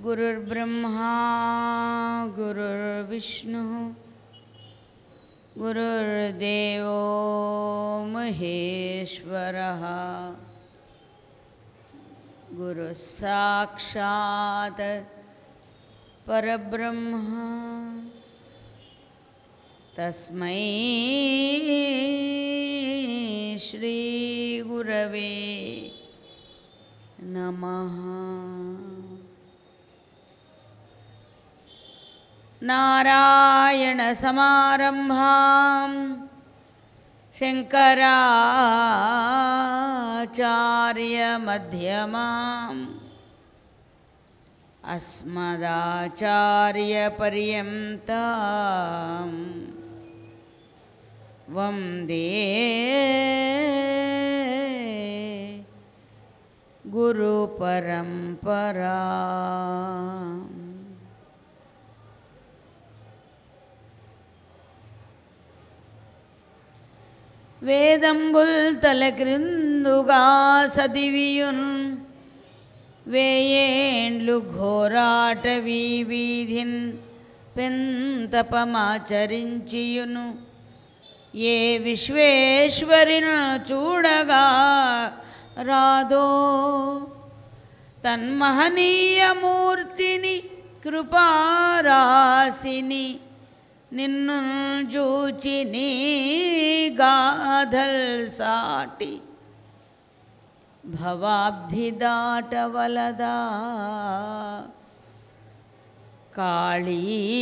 गुरुर्ब्रह्मा गुरुर्विष्णुः गुरुर्देवो महेश्वरः गुरुः साक्षात् परब्रह्म तस्मै श्रीगुरवे नमः नारायणसमारम्भां शङ्कराचार्यमध्यमाम् अस्मदाचार्यपर्यन्ताम् वन्दे गुरुपरम्परा వేదంబుల్ తలక్రిందుగా సదివియున్ వేయేండ్లు ఘోరాటవీ వీధిన్ పెంతపమాచరించియును ఏ విశ్వేశ్వరిను చూడగా రాదో తన్మహనీయమూర్తిని కృపారాశిని నిన్ను జూచి నీ గాధల్ సాటి భవాబ్ధి దాటవలదా కాళీ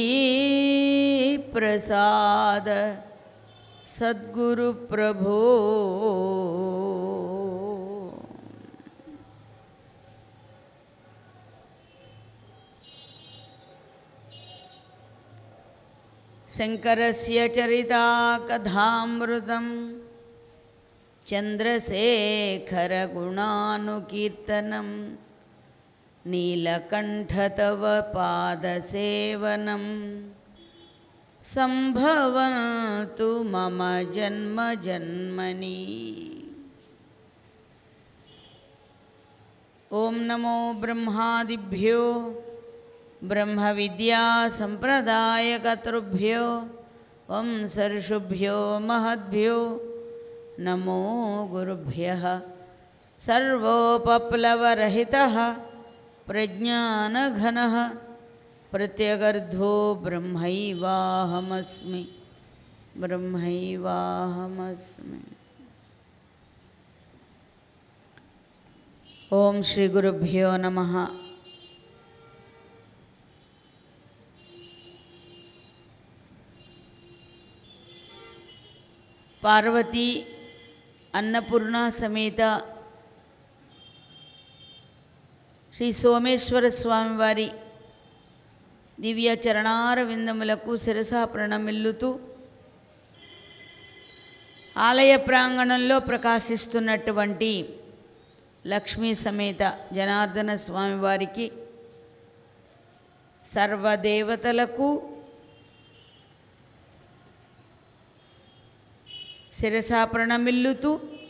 ప్రసాద సద్గురు ప్రభో శంకరస్య చరితా కథామృతం చంద్రశేఖరగుణానుకీర్తనం నీలకంఠతవ పాదసేవనం సంభవతు మమ జన్మ జన్మని ఓం నమో బ్రహ్మాదిభ్యో బ్రహ్మ విద్యా సంప్రదాయకర్తృభ్యో వంశర్షుభ్యో మహద్భ్యో నమో గురుభ్య సర్వోపప్లవరహిత ప్రజ్ఞానఘన ప్రత్యగర్ధో బ్రహ్మైవాహమస్మి బ్రహ్మైవాహమస్మి ఓం శ్రీ గురుభ్యో నమ పార్వతీ అన్నపూర్ణ సమేత శ్రీ సోమేశ్వర స్వామివారి దివ్య చరణార విందములకు శిరస ప్రణమిల్లుతూ ఆలయ ప్రాంగణంలో ప్రకాశిస్తున్నటువంటి లక్ష్మీ సమేత జనార్దన స్వామివారికి సర్వదేవతలకు శిరస ప్రణమిల్లుతూ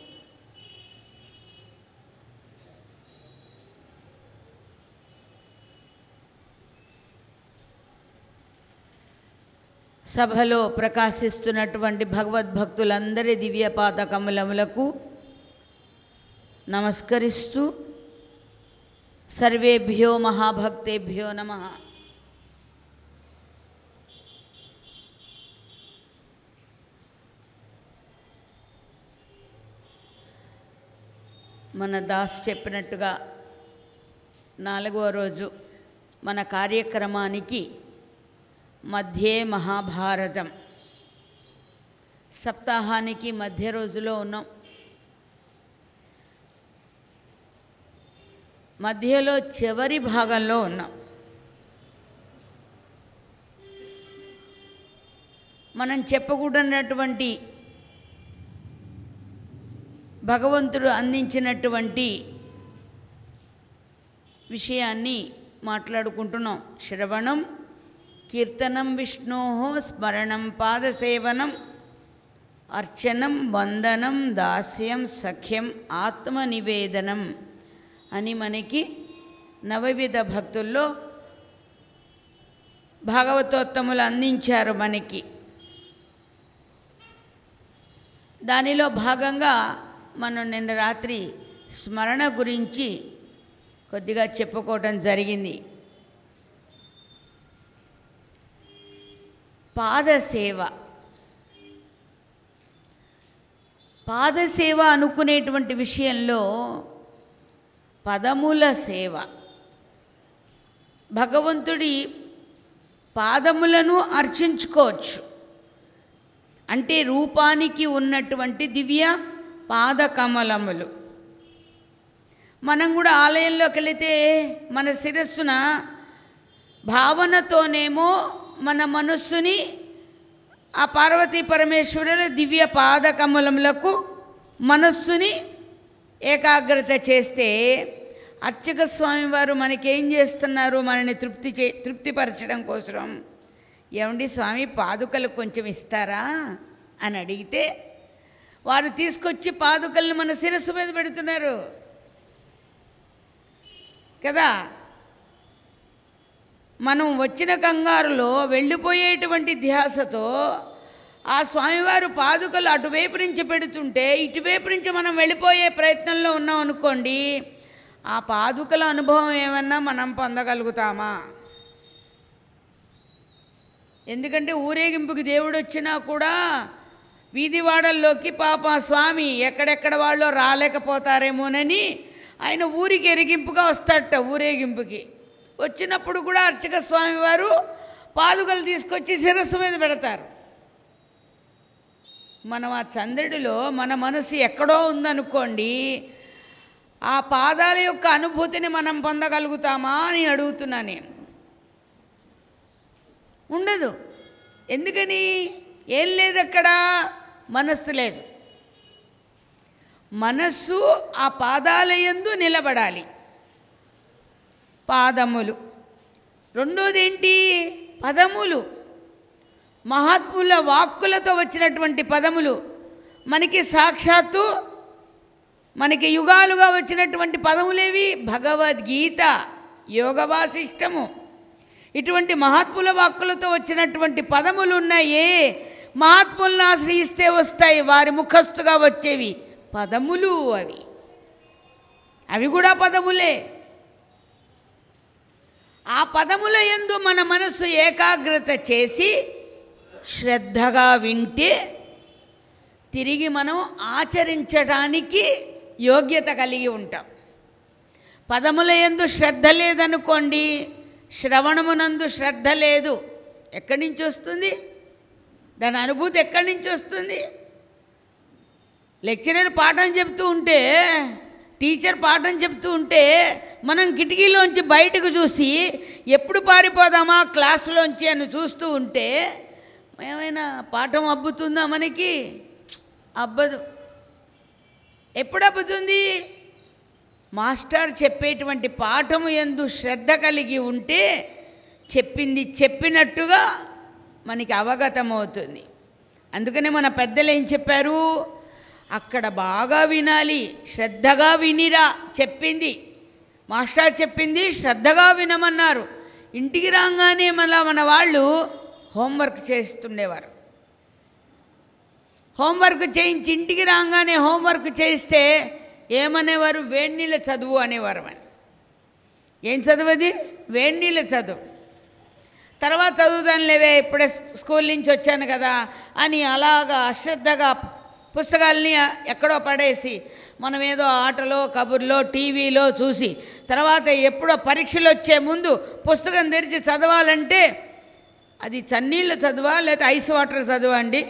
సభలో ప్రకాశిస్తున్నటువంటి భగవద్భక్తులందరి దివ్యపాద కమలములకు నమస్కరిస్తూ సర్వేభ్యో మహాభక్తేభ్యో నమ మన దాస్ చెప్పినట్టుగా నాలుగవ రోజు మన కార్యక్రమానికి మధ్యే మహాభారతం సప్తాహానికి మధ్య రోజులో ఉన్నాం మధ్యలో చివరి భాగంలో ఉన్నాం మనం చెప్పకూడనటువంటి భగవంతుడు అందించినటువంటి విషయాన్ని మాట్లాడుకుంటున్నాం శ్రవణం కీర్తనం విష్ణో స్మరణం పాదసేవనం అర్చనం వందనం దాస్యం సఖ్యం ఆత్మనివేదనం అని మనకి నవవిధ భక్తుల్లో భాగవతోత్తములు అందించారు మనకి దానిలో భాగంగా మనం నిన్న రాత్రి స్మరణ గురించి కొద్దిగా చెప్పుకోవటం జరిగింది పాదసేవ పాదసేవ అనుకునేటువంటి విషయంలో పదముల సేవ భగవంతుడి పాదములను అర్చించుకోవచ్చు అంటే రూపానికి ఉన్నటువంటి దివ్య పాదకమలములు మనం కూడా ఆలయంలోకి వెళితే మన శిరస్సున భావనతోనేమో మన మనస్సుని ఆ పార్వతీ పరమేశ్వరుల దివ్య పాదకమలములకు మనస్సుని ఏకాగ్రత చేస్తే అర్చక స్వామి వారు మనకేం చేస్తున్నారు మనని తృప్తి చే తృప్తిపరచడం కోసం ఏమండి స్వామి పాదుకలు కొంచెం ఇస్తారా అని అడిగితే వారు తీసుకొచ్చి పాదుకల్ని మన శిరస్సు మీద పెడుతున్నారు కదా మనం వచ్చిన కంగారులో వెళ్ళిపోయేటువంటి ధ్యాసతో ఆ స్వామివారు పాదుకలు అటువైపు నుంచి పెడుతుంటే ఇటువైపు నుంచి మనం వెళ్ళిపోయే ప్రయత్నంలో ఉన్నాం అనుకోండి ఆ పాదుకల అనుభవం ఏమన్నా మనం పొందగలుగుతామా ఎందుకంటే ఊరేగింపుకి దేవుడు వచ్చినా కూడా వీధివాడల్లోకి పాప స్వామి ఎక్కడెక్కడ వాళ్ళు రాలేకపోతారేమోనని ఆయన ఊరికి ఎరిగింపుగా వస్తాడట ఊరేగింపుకి వచ్చినప్పుడు కూడా అర్చక స్వామి వారు పాదుకలు తీసుకొచ్చి శిరస్సు మీద పెడతారు మనం ఆ చంద్రుడిలో మన మనసు ఎక్కడో ఉందనుకోండి ఆ పాదాల యొక్క అనుభూతిని మనం పొందగలుగుతామా అని అడుగుతున్నా నేను ఉండదు ఎందుకని ఏం లేదు అక్కడ మనస్సు లేదు మనస్సు ఆ పాదాలయందు నిలబడాలి పాదములు రెండోది ఏంటి పదములు మహాత్ముల వాక్కులతో వచ్చినటువంటి పదములు మనకి సాక్షాత్తు మనకి యుగాలుగా వచ్చినటువంటి పదములేవి భగవద్గీత యోగ వాసిష్టము ఇటువంటి మహాత్ముల వాక్కులతో వచ్చినటువంటి పదములు ఉన్నాయే మహాత్ములను ఆశ్రయిస్తే వస్తాయి వారి ముఖస్థుగా వచ్చేవి పదములు అవి అవి కూడా పదములే ఆ పదముల యందు మన మనసు ఏకాగ్రత చేసి శ్రద్ధగా వింటే తిరిగి మనం ఆచరించడానికి యోగ్యత కలిగి ఉంటాం పదముల యందు శ్రద్ధ లేదనుకోండి శ్రవణమునందు శ్రద్ధ లేదు ఎక్కడి నుంచి వస్తుంది దాని అనుభూతి ఎక్కడి నుంచి వస్తుంది లెక్చరర్ పాఠం చెప్తూ ఉంటే టీచర్ పాఠం చెప్తూ ఉంటే మనం కిటికీలోంచి బయటకు చూసి ఎప్పుడు పారిపోదామా క్లాసులోంచి అని చూస్తూ ఉంటే ఏమైనా పాఠం అబ్బుతుందా మనకి అబ్బదు ఎప్పుడు అబ్బుతుంది మాస్టర్ చెప్పేటువంటి పాఠము ఎందు శ్రద్ధ కలిగి ఉంటే చెప్పింది చెప్పినట్టుగా మనకి అవగతమవుతుంది అందుకనే మన పెద్దలు ఏం చెప్పారు అక్కడ బాగా వినాలి శ్రద్ధగా వినిరా చెప్పింది మాస్టర్ చెప్పింది శ్రద్ధగా వినమన్నారు ఇంటికి రాగానే మళ్ళా మన వాళ్ళు హోంవర్క్ చేస్తుండేవారు హోంవర్క్ చేయించి ఇంటికి రాగానే హోంవర్క్ చేస్తే ఏమనేవారు వేడి నీళ్ళ చదువు అనేవారు అని ఏం చదువు వేడి నీళ్ళ చదువు తర్వాత చదువుదాను లేవే ఇప్పుడే స్కూల్ నుంచి వచ్చాను కదా అని అలాగా అశ్రద్ధగా పుస్తకాలని ఎక్కడో పడేసి మనం ఏదో ఆటలో కబుర్లో టీవీలో చూసి తర్వాత ఎప్పుడో పరీక్షలు వచ్చే ముందు పుస్తకం తెరిచి చదవాలంటే అది చన్నీళ్ళ చదువా లేదా ఐస్ వాటర్ చదువా అండి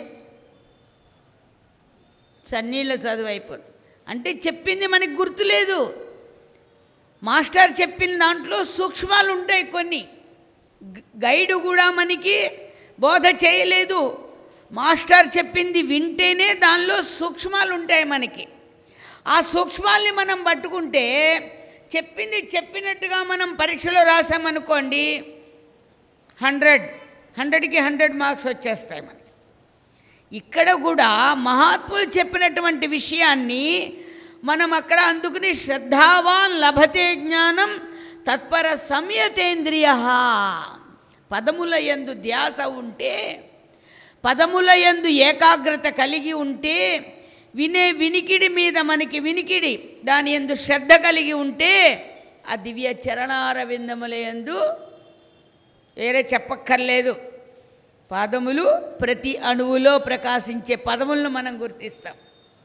చన్నీళ్ళ చదువు అయిపోతుంది అంటే చెప్పింది మనకి గుర్తులేదు మాస్టర్ చెప్పిన దాంట్లో సూక్ష్మాలు ఉంటాయి కొన్ని గ- గైడు కూడా మనకి బోధ చేయలేదు మాస్టర్ చెప్పింది వింటేనే దానిలో సూక్ష్మాలు ఉంటాయి మనకి ఆ సూక్ష్మాల్ని మనం పట్టుకుంటే చెప్పింది చెప్పినట్టుగా మనం పరీక్షలో రాసామనుకోండి హండ్రెడ్ హండ్రెడ్కి హండ్రెడ్ మార్క్స్ వచ్చేస్తాయి మనకి ఇక్కడ కూడా మహాత్ములు చెప్పినటువంటి విషయాన్ని మనం అక్కడ అందుకుని శ్రద్ధావాన్ లభతే జ్ఞానం తత్పర సంయతేంద్రియ పదముల యందు ధ్యాస ఉంటే పదముల యందు ఏకాగ్రత కలిగి ఉంటే వినే వినికిడి మీద మనకి వినికిడి దాని యందు శ్రద్ధ కలిగి ఉంటే ఆ దివ్య చరణార విందముల యందు వేరే చెప్పక్కర్లేదు పాదములు ప్రతి అణువులో ప్రకాశించే పదములను మనం గుర్తిస్తాం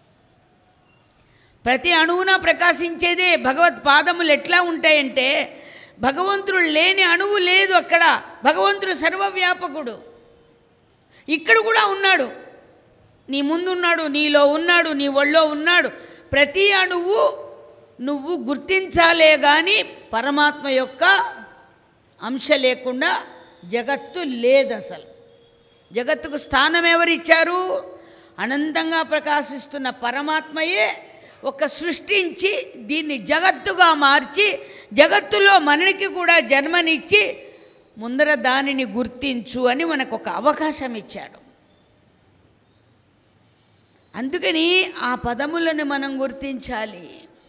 ప్రతి అణువున ప్రకాశించేదే భగవత్ పాదములు ఎట్లా ఉంటాయంటే భగవంతుడు లేని అణువు లేదు అక్కడ భగవంతుడు సర్వవ్యాపకుడు ఇక్కడ కూడా ఉన్నాడు నీ ముందు ఉన్నాడు నీలో ఉన్నాడు నీ ఒళ్ళో ఉన్నాడు ప్రతి అణువు నువ్వు గుర్తించాలే కానీ పరమాత్మ యొక్క అంశ లేకుండా జగత్తు లేదు అసలు జగత్తుకు స్థానం ఎవరిచ్చారు అనంతంగా ప్రకాశిస్తున్న పరమాత్మయే ఒక సృష్టించి దీన్ని జగత్తుగా మార్చి జగత్తులో మనకి కూడా జన్మనిచ్చి ముందర దానిని గుర్తించు అని మనకు ఒక అవకాశం ఇచ్చాడు అందుకని ఆ పదములను మనం గుర్తించాలి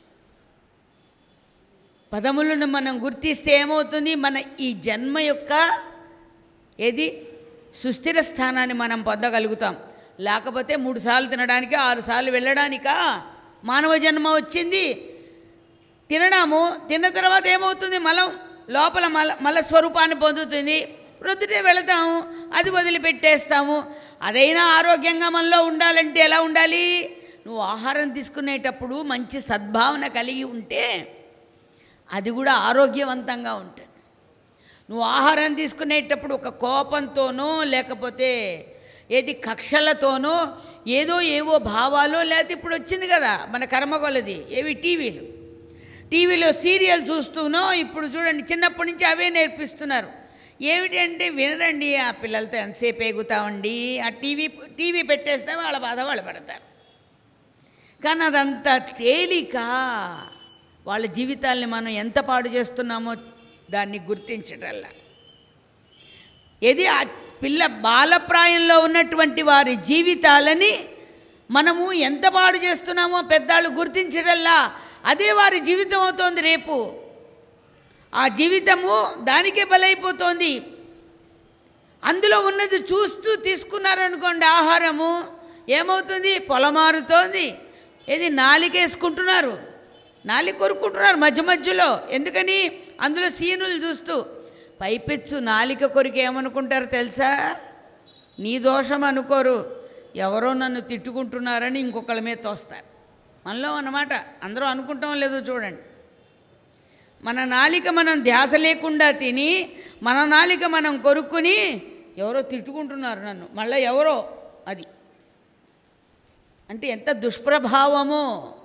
పదములను మనం గుర్తిస్తే ఏమవుతుంది మన ఈ జన్మ యొక్క ఏది సుస్థిర స్థానాన్ని మనం పొందగలుగుతాం లేకపోతే మూడు సార్లు తినడానికి ఆరు సార్లు వెళ్ళడానికా మానవ జన్మ వచ్చింది తినడాము తిన్న తర్వాత ఏమవుతుంది మలం లోపల మల మల స్వరూపాన్ని పొందుతుంది ప్రొద్దుటే వెళతాము అది వదిలిపెట్టేస్తాము అదైనా ఆరోగ్యంగా మనలో ఉండాలంటే ఎలా ఉండాలి నువ్వు ఆహారం తీసుకునేటప్పుడు మంచి సద్భావన కలిగి ఉంటే అది కూడా ఆరోగ్యవంతంగా ఉంటుంది నువ్వు ఆహారం తీసుకునేటప్పుడు ఒక కోపంతోనో లేకపోతే ఏది కక్షలతోనో ఏదో ఏవో భావాలో లేకపోతే ఇప్పుడు వచ్చింది కదా మన కర్మగొలది ఏవి టీవీలు టీవీలో సీరియల్ చూస్తూనో ఇప్పుడు చూడండి చిన్నప్పటి నుంచి అవే నేర్పిస్తున్నారు ఏమిటంటే వినరండి ఆ పిల్లలతో ఎంతసేపు ఎగుతామండి ఆ టీవీ టీవీ పెట్టేస్తే వాళ్ళ బాధ వాళ్ళు పడతారు కానీ అదంత తేలిక వాళ్ళ జీవితాల్ని మనం ఎంత పాడు చేస్తున్నామో దాన్ని గుర్తించటల్లా ఏది ఆ పిల్ల బాలప్రాయంలో ఉన్నటువంటి వారి జీవితాలని మనము ఎంత పాడు చేస్తున్నామో పెద్దాళ్ళు గుర్తించడల్లా అదే వారి జీవితం అవుతోంది రేపు ఆ జీవితము దానికే బలైపోతోంది అందులో ఉన్నది చూస్తూ తీసుకున్నారనుకోండి ఆహారము ఏమవుతుంది పొలమారుతోంది ఏది నాలికేసుకుంటున్నారు నాలి కొరుక్కుంటున్నారు మధ్య మధ్యలో ఎందుకని అందులో సీనులు చూస్తూ పైపెచ్చు నాలిక కొరికి ఏమనుకుంటారు తెలుసా నీ దోషం అనుకోరు ఎవరో నన్ను తిట్టుకుంటున్నారని ఇంకొకళ్ళ మీద తోస్తారు మనలో అన్నమాట అందరూ అనుకుంటాం లేదో చూడండి మన నాలిక మనం ధ్యాస లేకుండా తిని మన నాలిక మనం కొరుక్కుని ఎవరో తిట్టుకుంటున్నారు నన్ను మళ్ళీ ఎవరో అది అంటే ఎంత దుష్ప్రభావమో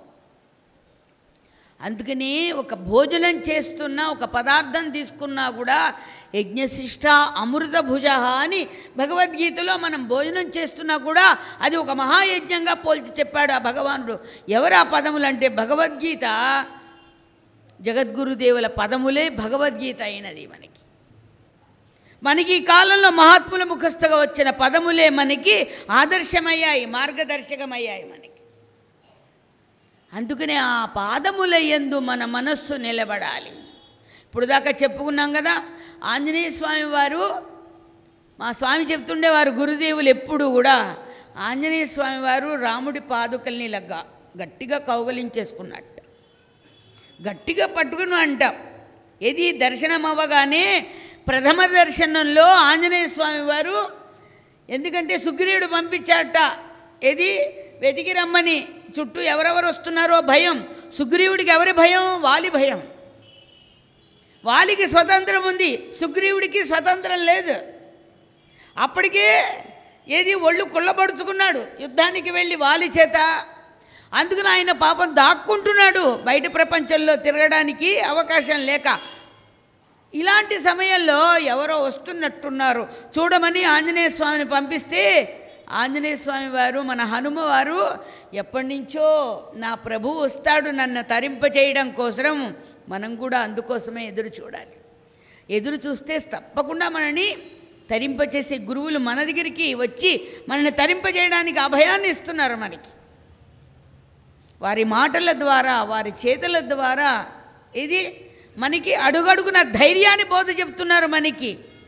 అందుకని ఒక భోజనం చేస్తున్నా ఒక పదార్థం తీసుకున్నా కూడా యజ్ఞశిష్ట అమృత భుజ అని భగవద్గీతలో మనం భోజనం చేస్తున్నా కూడా అది ఒక మహాయజ్ఞంగా పోల్చి చెప్పాడు ఆ భగవానుడు ఎవరు ఆ పదములు అంటే భగవద్గీత జగద్గురుదేవుల పదములే భగవద్గీత అయినది మనకి మనకి ఈ కాలంలో మహాత్ముల ముఖస్థగా వచ్చిన పదములే మనకి ఆదర్శమయ్యాయి మార్గదర్శకమయ్యాయి మనకి అందుకనే ఆ పాదముల యందు మన మనస్సు నిలబడాలి ఇప్పుడు దాకా చెప్పుకున్నాం కదా ఆంజనేయ స్వామి వారు మా స్వామి చెప్తుండేవారు గురుదేవులు ఎప్పుడు కూడా ఆంజనేయ స్వామి వారు రాముడి పాదుకల్ని ఇలా గ- గట్టిగా కౌగలించేసుకున్నట్ట గట్టిగా పట్టుకుని అంట ఇది దర్శనం అవ్వగానే ప్రథమ దర్శనంలో ఆంజనేయ స్వామి వారు ఎందుకంటే సుగ్రీవుడు పంపించాట ఏది వెతికి రమ్మని చుట్టూ ఎవరెవరు వస్తున్నారో భయం సుగ్రీవుడికి ఎవరి భయం వాలి భయం వాలికి స్వతంత్రం ఉంది సుగ్రీవుడికి స్వతంత్రం లేదు అప్పటికే ఏది ఒళ్ళు కుళ్ళబడుచుకున్నాడు యుద్ధానికి వెళ్ళి వాలి చేత అందుకని ఆయన పాపం దాక్కుంటున్నాడు బయట ప్రపంచంలో తిరగడానికి అవకాశం లేక ఇలాంటి సమయంలో ఎవరో వస్తున్నట్టున్నారు చూడమని ఆంజనేయ స్వామిని పంపిస్తే ఆంజనేయ స్వామి వారు మన హనుమ వారు ఎప్పటి నుంచో నా ప్రభు వస్తాడు నన్ను తరింపచేయడం కోసం మనం కూడా అందుకోసమే ఎదురు చూడాలి ఎదురు చూస్తే తప్పకుండా మనని తరింపచేసే గురువులు మన దగ్గరికి వచ్చి మనల్ని తరింపజేయడానికి అభయాన్ని ఇస్తున్నారు మనకి వారి మాటల ద్వారా వారి చేతుల ద్వారా ఇది మనకి అడుగడుగున ధైర్యాన్ని బోధ చెప్తున్నారు మనకి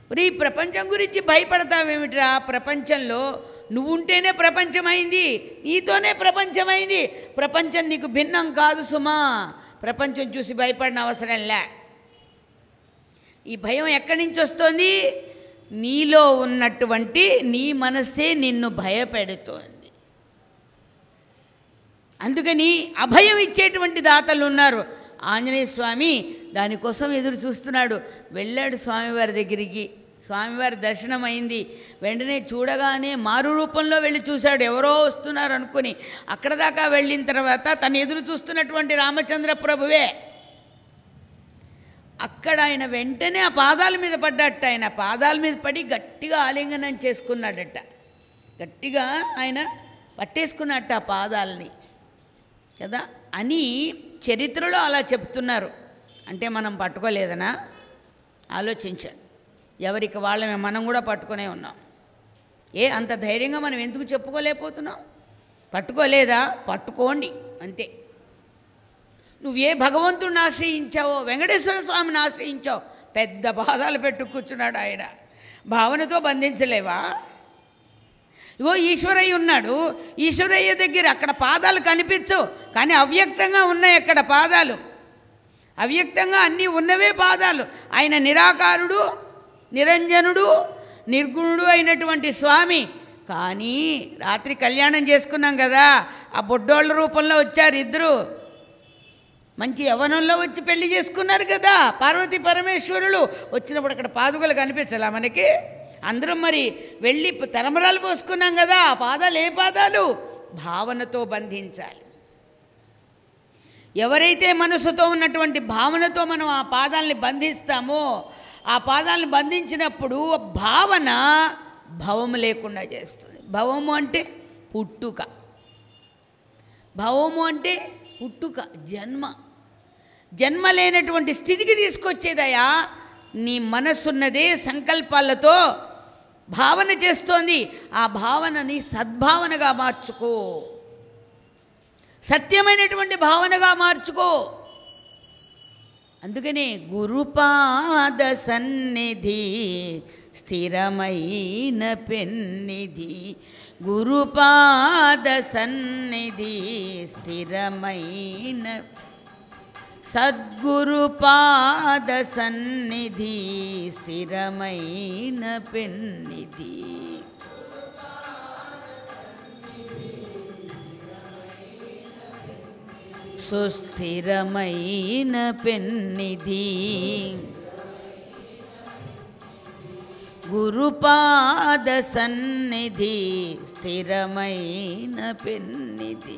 మరి ఈ ప్రపంచం గురించి భయపడతావేమిట్రా ప్రపంచంలో నువ్వుంటేనే ప్రపంచమైంది నీతోనే ప్రపంచమైంది ప్రపంచం నీకు భిన్నం కాదు సుమా ప్రపంచం చూసి భయపడిన అవసరం లే ఈ భయం ఎక్కడి నుంచి వస్తుంది నీలో ఉన్నటువంటి నీ మనస్సే నిన్ను భయపెడుతోంది అందుకని అభయం ఇచ్చేటువంటి దాతలు ఉన్నారు ఆంజనేయ స్వామి దానికోసం ఎదురు చూస్తున్నాడు వెళ్ళాడు స్వామివారి దగ్గరికి స్వామివారి దర్శనం అయింది వెంటనే చూడగానే మారు రూపంలో వెళ్ళి చూశాడు ఎవరో వస్తున్నారు అనుకుని అక్కడ దాకా వెళ్ళిన తర్వాత తను ఎదురు చూస్తున్నటువంటి రామచంద్ర ప్రభువే అక్కడ ఆయన వెంటనే ఆ పాదాల మీద పడ్డట్ట ఆయన పాదాల మీద పడి గట్టిగా ఆలింగనం చేసుకున్నాడట గట్టిగా ఆయన పట్టేసుకున్నట్ట ఆ పాదాలని కదా అని చరిత్రలో అలా చెప్తున్నారు అంటే మనం పట్టుకోలేదనా ఆలోచించండి ఎవరికి వాళ్ళమే మనం కూడా పట్టుకునే ఉన్నాం ఏ అంత ధైర్యంగా మనం ఎందుకు చెప్పుకోలేకపోతున్నాం పట్టుకోలేదా పట్టుకోండి అంతే నువ్వు ఏ భగవంతుడిని ఆశ్రయించావో వెంకటేశ్వర స్వామిని ఆశ్రయించావు పెద్ద బాధలు పెట్టు కూర్చున్నాడు ఆయన భావనతో బంధించలేవా ఇగో ఈశ్వరయ్య ఉన్నాడు ఈశ్వరయ్య దగ్గర అక్కడ పాదాలు కనిపించవు కానీ అవ్యక్తంగా ఉన్నాయి అక్కడ పాదాలు అవ్యక్తంగా అన్నీ ఉన్నవే పాదాలు ఆయన నిరాకారుడు నిరంజనుడు నిర్గుణుడు అయినటువంటి స్వామి కానీ రాత్రి కళ్యాణం చేసుకున్నాం కదా ఆ బొడ్డోళ్ళ రూపంలో వచ్చారు ఇద్దరు మంచి యవనంలో వచ్చి పెళ్లి చేసుకున్నారు కదా పార్వతీ పరమేశ్వరులు వచ్చినప్పుడు అక్కడ పాదుకలు కనిపించాలా మనకి అందరం మరి వెళ్ళి తలంబరాలు పోసుకున్నాం కదా ఆ పాదాలు ఏ పాదాలు భావనతో బంధించాలి ఎవరైతే మనసుతో ఉన్నటువంటి భావనతో మనం ఆ పాదాలని బంధిస్తామో ఆ పాదాలను బంధించినప్పుడు భావన భవము లేకుండా చేస్తుంది భవము అంటే పుట్టుక భవము అంటే పుట్టుక జన్మ జన్మ లేనటువంటి స్థితికి తీసుకొచ్చేదయా నీ మనస్సున్నదే సంకల్పాలతో భావన చేస్తోంది ఆ భావనని సద్భావనగా మార్చుకో సత్యమైనటువంటి భావనగా మార్చుకో అందుకనే గురుపాద సన్నిధి స్థిరమైన పెన్నిధి గురుపాద సన్నిధి స్థిరమైన సద్గురుపాద సన్నిధి స్థిరమైన పెన్నిధి సుస్థిరమైన పెన్నిధి గురుపాద సన్నిధి స్థిరమైన పెన్నిధి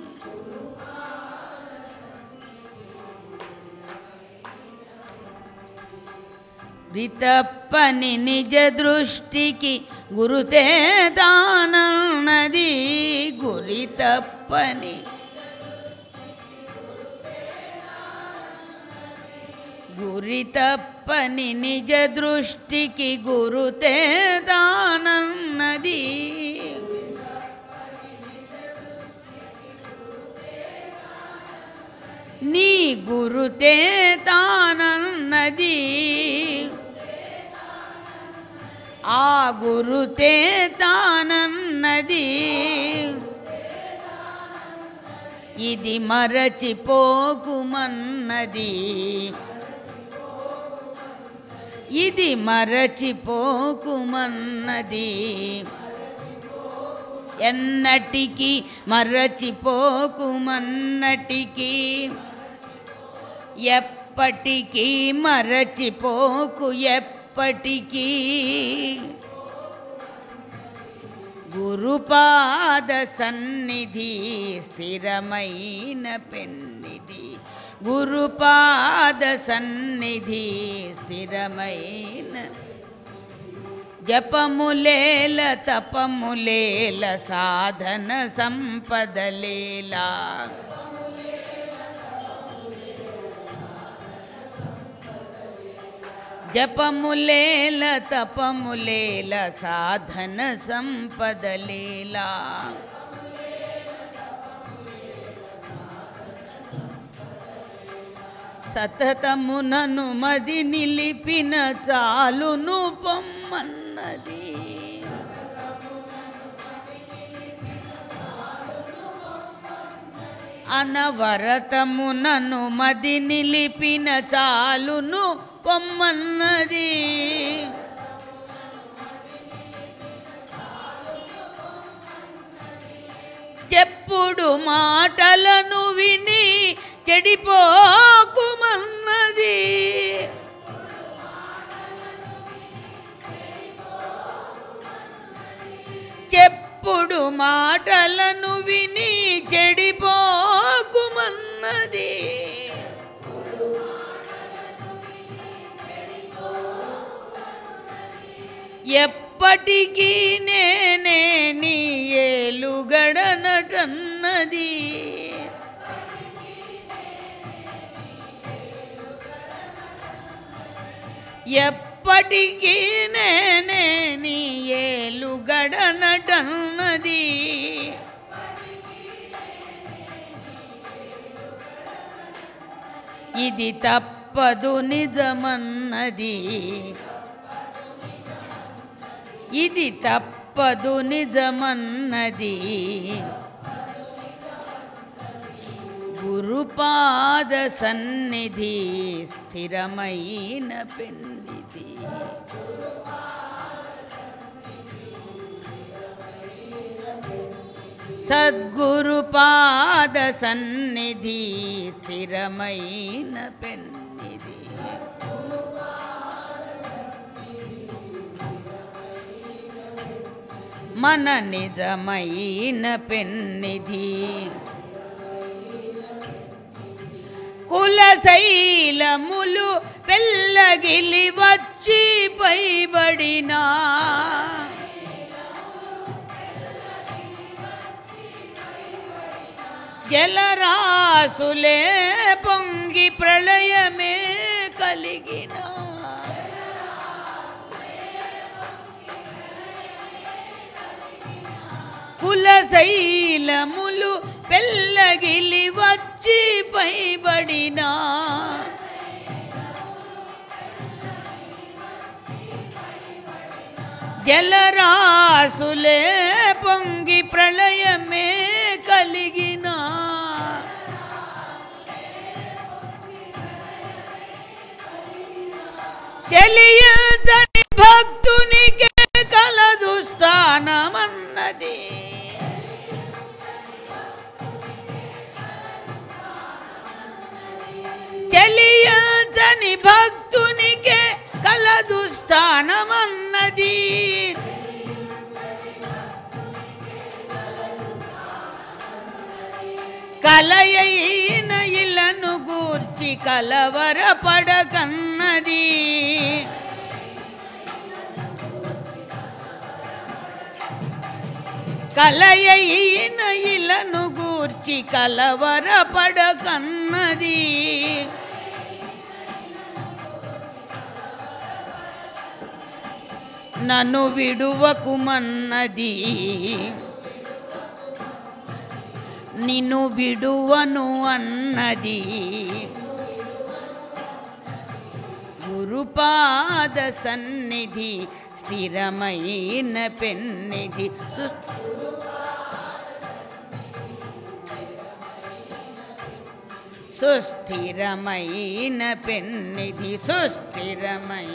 రితప్పని నిజ దృష్టికి గురుతే దానన్నది గురితప్పని గురి తప్పని నిజ దృష్టికి గురుతే దానన్నది నీ గురుతే తానన్నది ఆ గురుతే తానన్నది ఇది మరచిపోకుమన్నది ఇది మరచిపోకుమన్నది ఎన్నటికి మరచిపోకుమన్నటికి ఎప్పటికీ మరచిపోకు ఎప్పటికీ గురుపాద సన్నిధి స్థిరమైన పెన్నిధి గురుపాద సన్నిధి స్థిరమైన జపములేల తపములేల సాధన సంపదలేలా జపములేల తపములేల సాధన సంపదలేలా సతతమునను మది నిలిపిన చాలును పొమ్మన్నది అనవరతమునను మది నిలిపిన చాలును పొమ్మన్నది చెప్పుడు మాటలను విని చెడిపోకుమన్నది చెప్పుడు మాటలను విని చెడిపోకుమన్నది ఎప్పటికీ నేనే నీ ఏలుగడనటన్నది ఎప్పటికీ నేనే నీ ఏలుగడనటన్నది ఇది తప్పదు నిజమన్నది ఇది తప్పదు నిజమన్నది గురుపాద సన్నిధి స్థిరమైన పెన్నిధి సద్గురుపాద సన్నిధి స్థిరమైన పెన్నిధి మన నిజమైన పెన్నిధి కులశైలములు పెల్లగిలి వచ్చి పైబడినా జలరాసులే పొంగి ప్రళయమే కలిగిన కులశైలములు పెల్లగిలి వచ్చి పైబడినా జలరాసులే పొంగి ప్రళయమే కలిగిన తెలియచని భక్తునికే కలదు స్థానమన్నది తెలియచని భక్తునికే కలదు స్థానమన్నది కలయైన ఇలను గూర్చి కలవరపడకన్నది కలయైన ఇలను గూర్చి కలవరపడకన్నది నన్ను విడువకుమన్నది నిన్ను విడువను అన్నది గురుపాద సన్నిధి స్థిరమైన పెన్నిధి సు సుస్థిరమైన పెన్నిధి సుస్థిరమై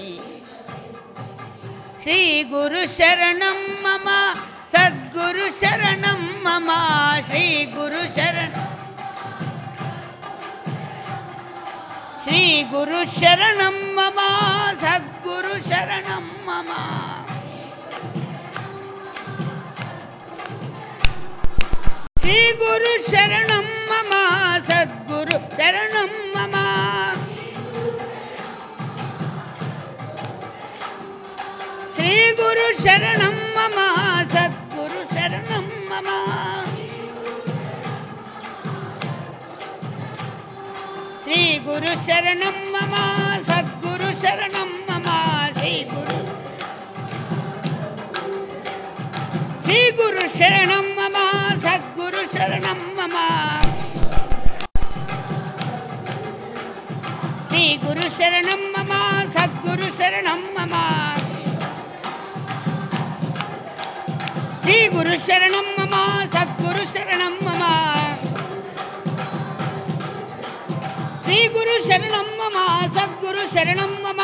శ్రీ గురు శరణం మమ సద్గురు శరణం మమ శ్రీ గురు శరణ్ శ్రీ గురు శరణం మమ సద్గురు శరణం మమ శ్రీ గురు శరణం మమ సద్గురు శరణం మమ శ్రీ గురు శరణం మమ సద్గురు శరణం మమ శ్రీ గురు శరణం మమ సద్గురు శరణం మమ శ్రీ గురు శ్రీ గురు శరణం మమ సద్గురు శరణం మమ శ్రీ గురు శరణం మమ సద్గురు శరణం మమ శ్రీ గురు శరణం మమ సద్గురు శరణం మమ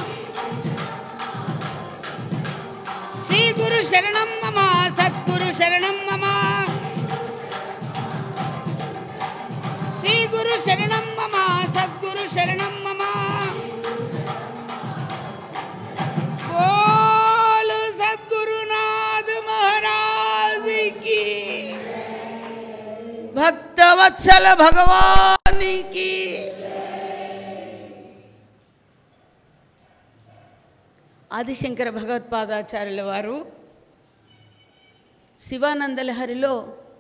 శ్రీ గురు శరణం మమ సద్గురు శరణం మమ శ్రీ గురు శరణం మమ సద్గురు శరణం మమ బోలు సద్గురునాథ్ మహారాజ్ కి భక్తవత్సల భగవానికి ఆదిశంకర భగవత్పాదాచార్యుల వారు శివానందలహరిలో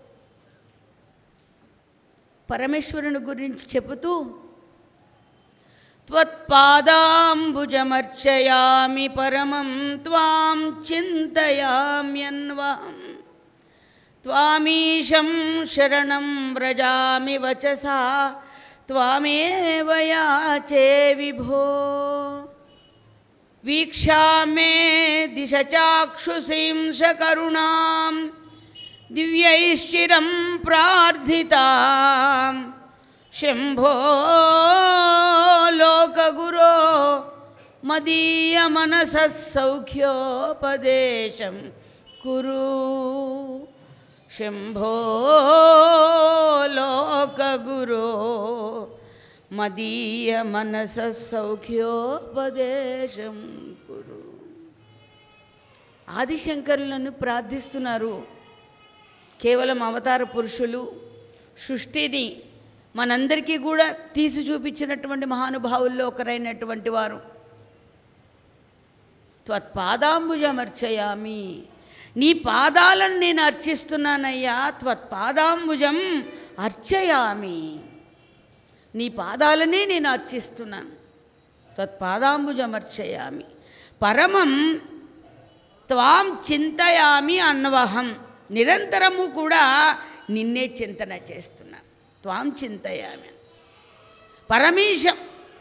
పరమేశ్వరుని గురించి చెబుతూ త్వత్పాదాంబుజమర్చయామి పరమం త్వాం చింతయామ్యన్వహం త్వామీశం శరణం వ్రజామి వచసా త్వామేవ యాచే విభో వీక్షామే దిశ చాక్షుషీం కరుణాం దివ్యైశ్చిరం ప్రార్థితాం శంభో లోకగురో మదీయ మనస సౌఖ్యోపదేశం కురు శంభో లోకగురో మదీయ మనస సౌఖ్యోపదేశం కురు ఆదిశంకరులను ప్రార్థిస్తున్నారు కేవలం అవతార పురుషులు సృష్టిని మనందరికీ కూడా తీసి చూపించినటువంటి మహానుభావుల్లో ఒకరైనటువంటి వారు త్వత్పాదాంబుజమర్చయామి నీ పాదాలను నేను అర్చిస్తున్నానయ్యా త్వత్పాదాంబుజం అర్చయామి నీ పాదాలనే నేను అర్చిస్తున్నాను త్వత్పాదాంబుజమర్చయామి పరమం త్వాం చింతయామి అన్వహం నిరంతరము కూడా నిన్నే చింతన చేస్తున్నాను త్వాం చింతయామి పరమేశం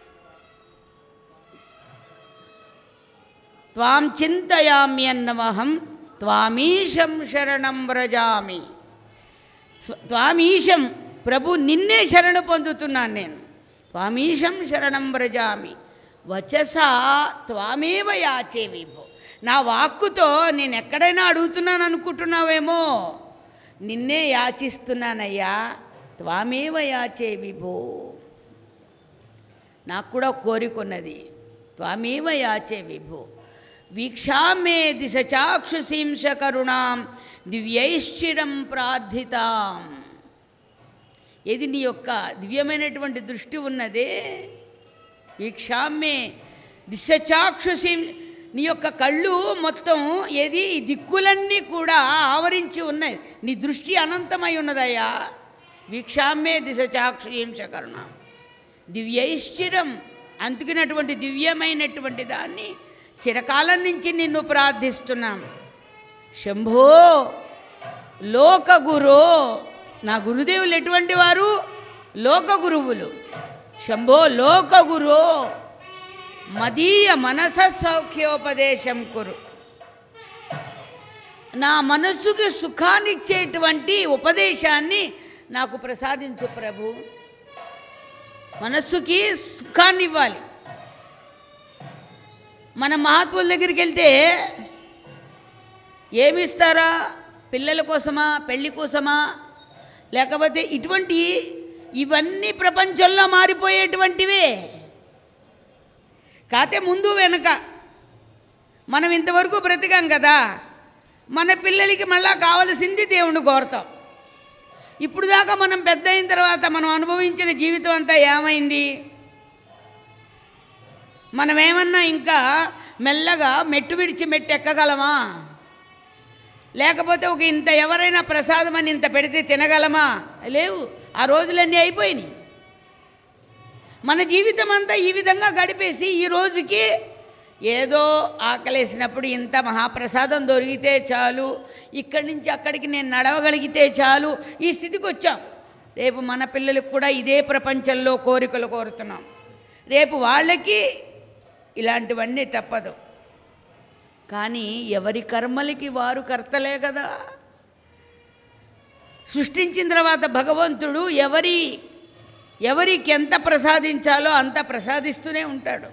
త్వాం చింతయామి అన్నవహం త్వామీశం శరణం వ్రజామి స్వ- త్వామీశం ప్రభు నిన్నే శరణు పొందుతున్నాను నేను త్వామీశం శరణం వ్రజామి వచసా త్వామేవ యాచే విభో నా వాక్కుతో నేను ఎక్కడైనా అడుగుతున్నాను అనుకుంటున్నావేమో నిన్నే యాచిస్తున్నానయ్యా త్వామేవ యాచే విభో నాకు కూడా ఒక కోరిక ఉన్నది త్వామేవ యాచే విభో వీక్షామే దిశ చాక్షుషీంశ కరుణాం దివ్యైశ్చిరం ప్రార్థితాం ఏది నీ యొక్క దివ్యమైనటువంటి దృష్టి ఉన్నదే వీక్షామ్మే దిశ చాక్షుషి నీ యొక్క కళ్ళు మొత్తం ఏది ఈ దిక్కులన్నీ కూడా ఆవరించి ఉన్నాయి నీ దృష్టి అనంతమై ఉన్నదయ్యా వీక్షామ్మే దిశ చాక్షుషీంశ కరుణాం దివ్యైశ్చిరం అందుకున్నటువంటి దివ్యమైనటువంటి దాన్ని చిరకాలం నుంచి నిన్ను ప్రార్థిస్తున్నాం శంభో లోకగురో నా గురుదేవులు ఎటువంటి వారు లోక గురువులు శంభో లోకగురో మదీయ మనస సౌఖ్యోపదేశం కురు నా మనస్సుకి సుఖాన్నిచ్చేటువంటి ఉపదేశాన్ని నాకు ప్రసాదించు ప్రభు మనస్సుకి సుఖాన్ని ఇవ్వాలి మన మహాత్ముల దగ్గరికి వెళ్తే ఏమిస్తారా పిల్లల కోసమా పెళ్లి కోసమా లేకపోతే ఇటువంటి ఇవన్నీ ప్రపంచంలో మారిపోయేటువంటివే కాతే ముందు వెనక మనం ఇంతవరకు బ్రతికాం కదా మన పిల్లలకి మళ్ళా కావలసింది దేవుణ్ణి కోరతాం ఇప్పుడు దాకా మనం పెద్ద అయిన తర్వాత మనం అనుభవించిన జీవితం అంతా ఏమైంది మనం ఏమన్నా ఇంకా మెల్లగా మెట్టు విడిచి మెట్టు ఎక్కగలమా లేకపోతే ఒక ఇంత ఎవరైనా ప్రసాదం అని ఇంత పెడితే తినగలమా లేవు ఆ రోజులన్నీ అయిపోయినాయి మన జీవితం అంతా ఈ విధంగా గడిపేసి ఈ రోజుకి ఏదో ఆకలేసినప్పుడు ఇంత మహాప్రసాదం దొరికితే చాలు ఇక్కడి నుంచి అక్కడికి నేను నడవగలిగితే చాలు ఈ స్థితికి వచ్చాం రేపు మన పిల్లలకు కూడా ఇదే ప్రపంచంలో కోరికలు కోరుతున్నాం రేపు వాళ్ళకి ఇలాంటివన్నీ తప్పదు కానీ ఎవరి కర్మలకి వారు కర్తలే కదా సృష్టించిన తర్వాత భగవంతుడు ఎవరి ఎవరికి ఎంత ప్రసాదించాలో అంత ప్రసాదిస్తూనే ఉంటాడు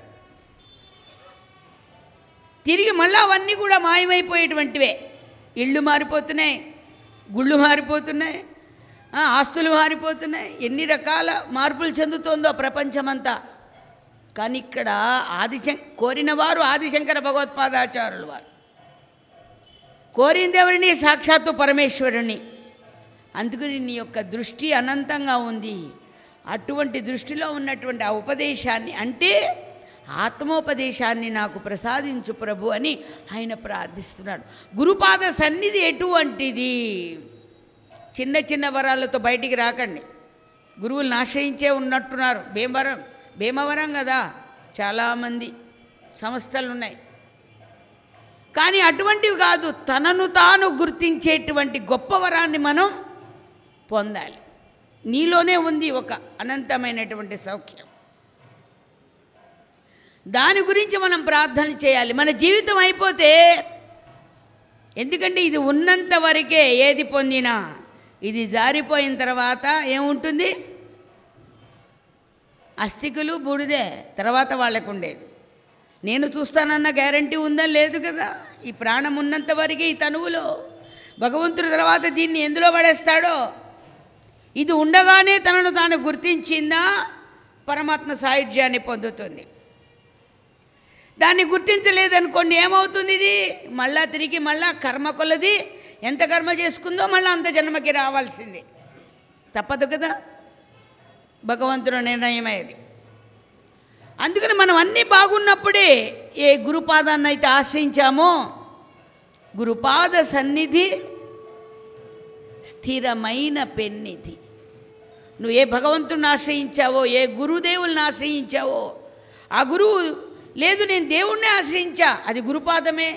తిరిగి మళ్ళీ అవన్నీ కూడా మాయమైపోయేటువంటివే ఇళ్ళు మారిపోతున్నాయి గుళ్ళు మారిపోతున్నాయి ఆ, ఆస్తులు మారిపోతున్నాయి ఎన్ని రకాల మార్పులు చెందుతోందో ప్రపంచమంతా కానీ ఇక్కడ ఆదిశం కోరిన వారు ఆదిశంకర భగవత్పాదాచారులు వారు కోరింది ఎవరిని సాక్షాత్తు పరమేశ్వరుని అందుకని నీ యొక్క దృష్టి అనంతంగా ఉంది అటువంటి దృష్టిలో ఉన్నటువంటి ఆ ఉపదేశాన్ని అంటే ఆత్మోపదేశాన్ని నాకు ప్రసాదించు ప్రభు అని ఆయన ప్రార్థిస్తున్నాడు గురుపాద సన్నిధి ఎటువంటిది చిన్న చిన్న వరాలతో బయటికి రాకండి గురువులను ఆశ్రయించే ఉన్నట్టున్నారు భీమవరం భీమవరం కదా చాలామంది సంస్థలు ఉన్నాయి కానీ అటువంటివి కాదు తనను తాను గుర్తించేటువంటి గొప్ప వరాన్ని మనం పొందాలి నీలోనే ఉంది ఒక అనంతమైనటువంటి సౌఖ్యం దాని గురించి మనం ప్రార్థన చేయాలి మన జీవితం అయిపోతే ఎందుకంటే ఇది ఉన్నంత వరకే ఏది పొందినా ఇది జారిపోయిన తర్వాత ఏముంటుంది అస్థికులు బూడిదే తర్వాత వాళ్ళకు ఉండేది నేను చూస్తానన్న గ్యారంటీ ఉందా లేదు కదా ఈ ప్రాణం ఉన్నంత వరకే ఈ తనువులో భగవంతుడి తర్వాత దీన్ని ఎందులో పడేస్తాడో ఇది ఉండగానే తనను తాను గుర్తించిందా పరమాత్మ సాయుధ్యాన్ని పొందుతుంది దాన్ని గుర్తించలేదనుకోండి ఏమవుతుంది ఇది మళ్ళా తిరిగి మళ్ళా కర్మ కొలది ఎంత కర్మ చేసుకుందో మళ్ళీ అంత జన్మకి రావాల్సింది తప్పదు కదా భగవంతుడు నిర్ణయమే అది అందుకని మనం అన్నీ బాగున్నప్పుడే ఏ గురుపాదాన్ని అయితే ఆశ్రయించామో గురుపాద సన్నిధి స్థిరమైన పెన్నిధి నువ్వు ఏ భగవంతుడిని ఆశ్రయించావో ఏ గురుదేవుల్ని ఆశ్రయించావో ఆ గురువు లేదు నేను దేవుణ్ణి ఆశ్రయించా అది గురుపాదమే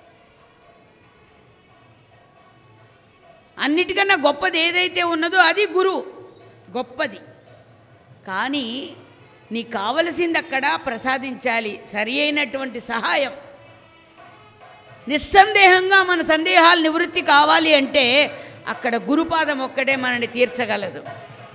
అన్నిటికన్నా గొప్పది ఏదైతే ఉన్నదో అది గురు గొప్పది కానీ నీకు కావలసింది అక్కడ ప్రసాదించాలి సరి అయినటువంటి సహాయం నిస్సందేహంగా మన సందేహాలు నివృత్తి కావాలి అంటే అక్కడ గురుపాదం ఒక్కడే మనని తీర్చగలదు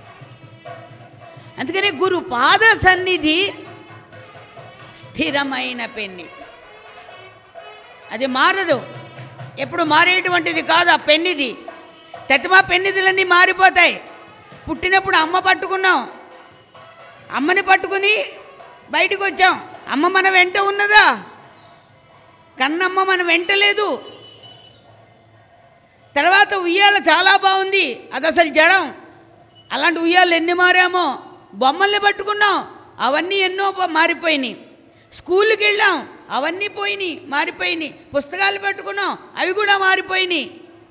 అందుకని గురుపాద సన్నిధి స్థిరమైన పెన్నిధి అది మారదు ఎప్పుడు మారేటువంటిది కాదు ఆ పెన్నిది తతిమా పెన్నిధులన్నీ మారిపోతాయి పుట్టినప్పుడు అమ్మ పట్టుకున్నాం అమ్మని పట్టుకుని బయటకు వచ్చాం అమ్మ మన వెంట ఉన్నదా కన్నమ్మ మన వెంట లేదు తర్వాత ఉయ్యాల చాలా బాగుంది అది అసలు జడం అలాంటి ఉయ్యాలు ఎన్ని మారామో బొమ్మల్ని పట్టుకున్నాం అవన్నీ ఎన్నో పో- మారిపోయినాయి స్కూల్కి వెళ్ళాం అవన్నీ పోయినాయి మారిపోయినాయి పుస్తకాలు పెట్టుకున్నాం అవి కూడా మారిపోయినాయి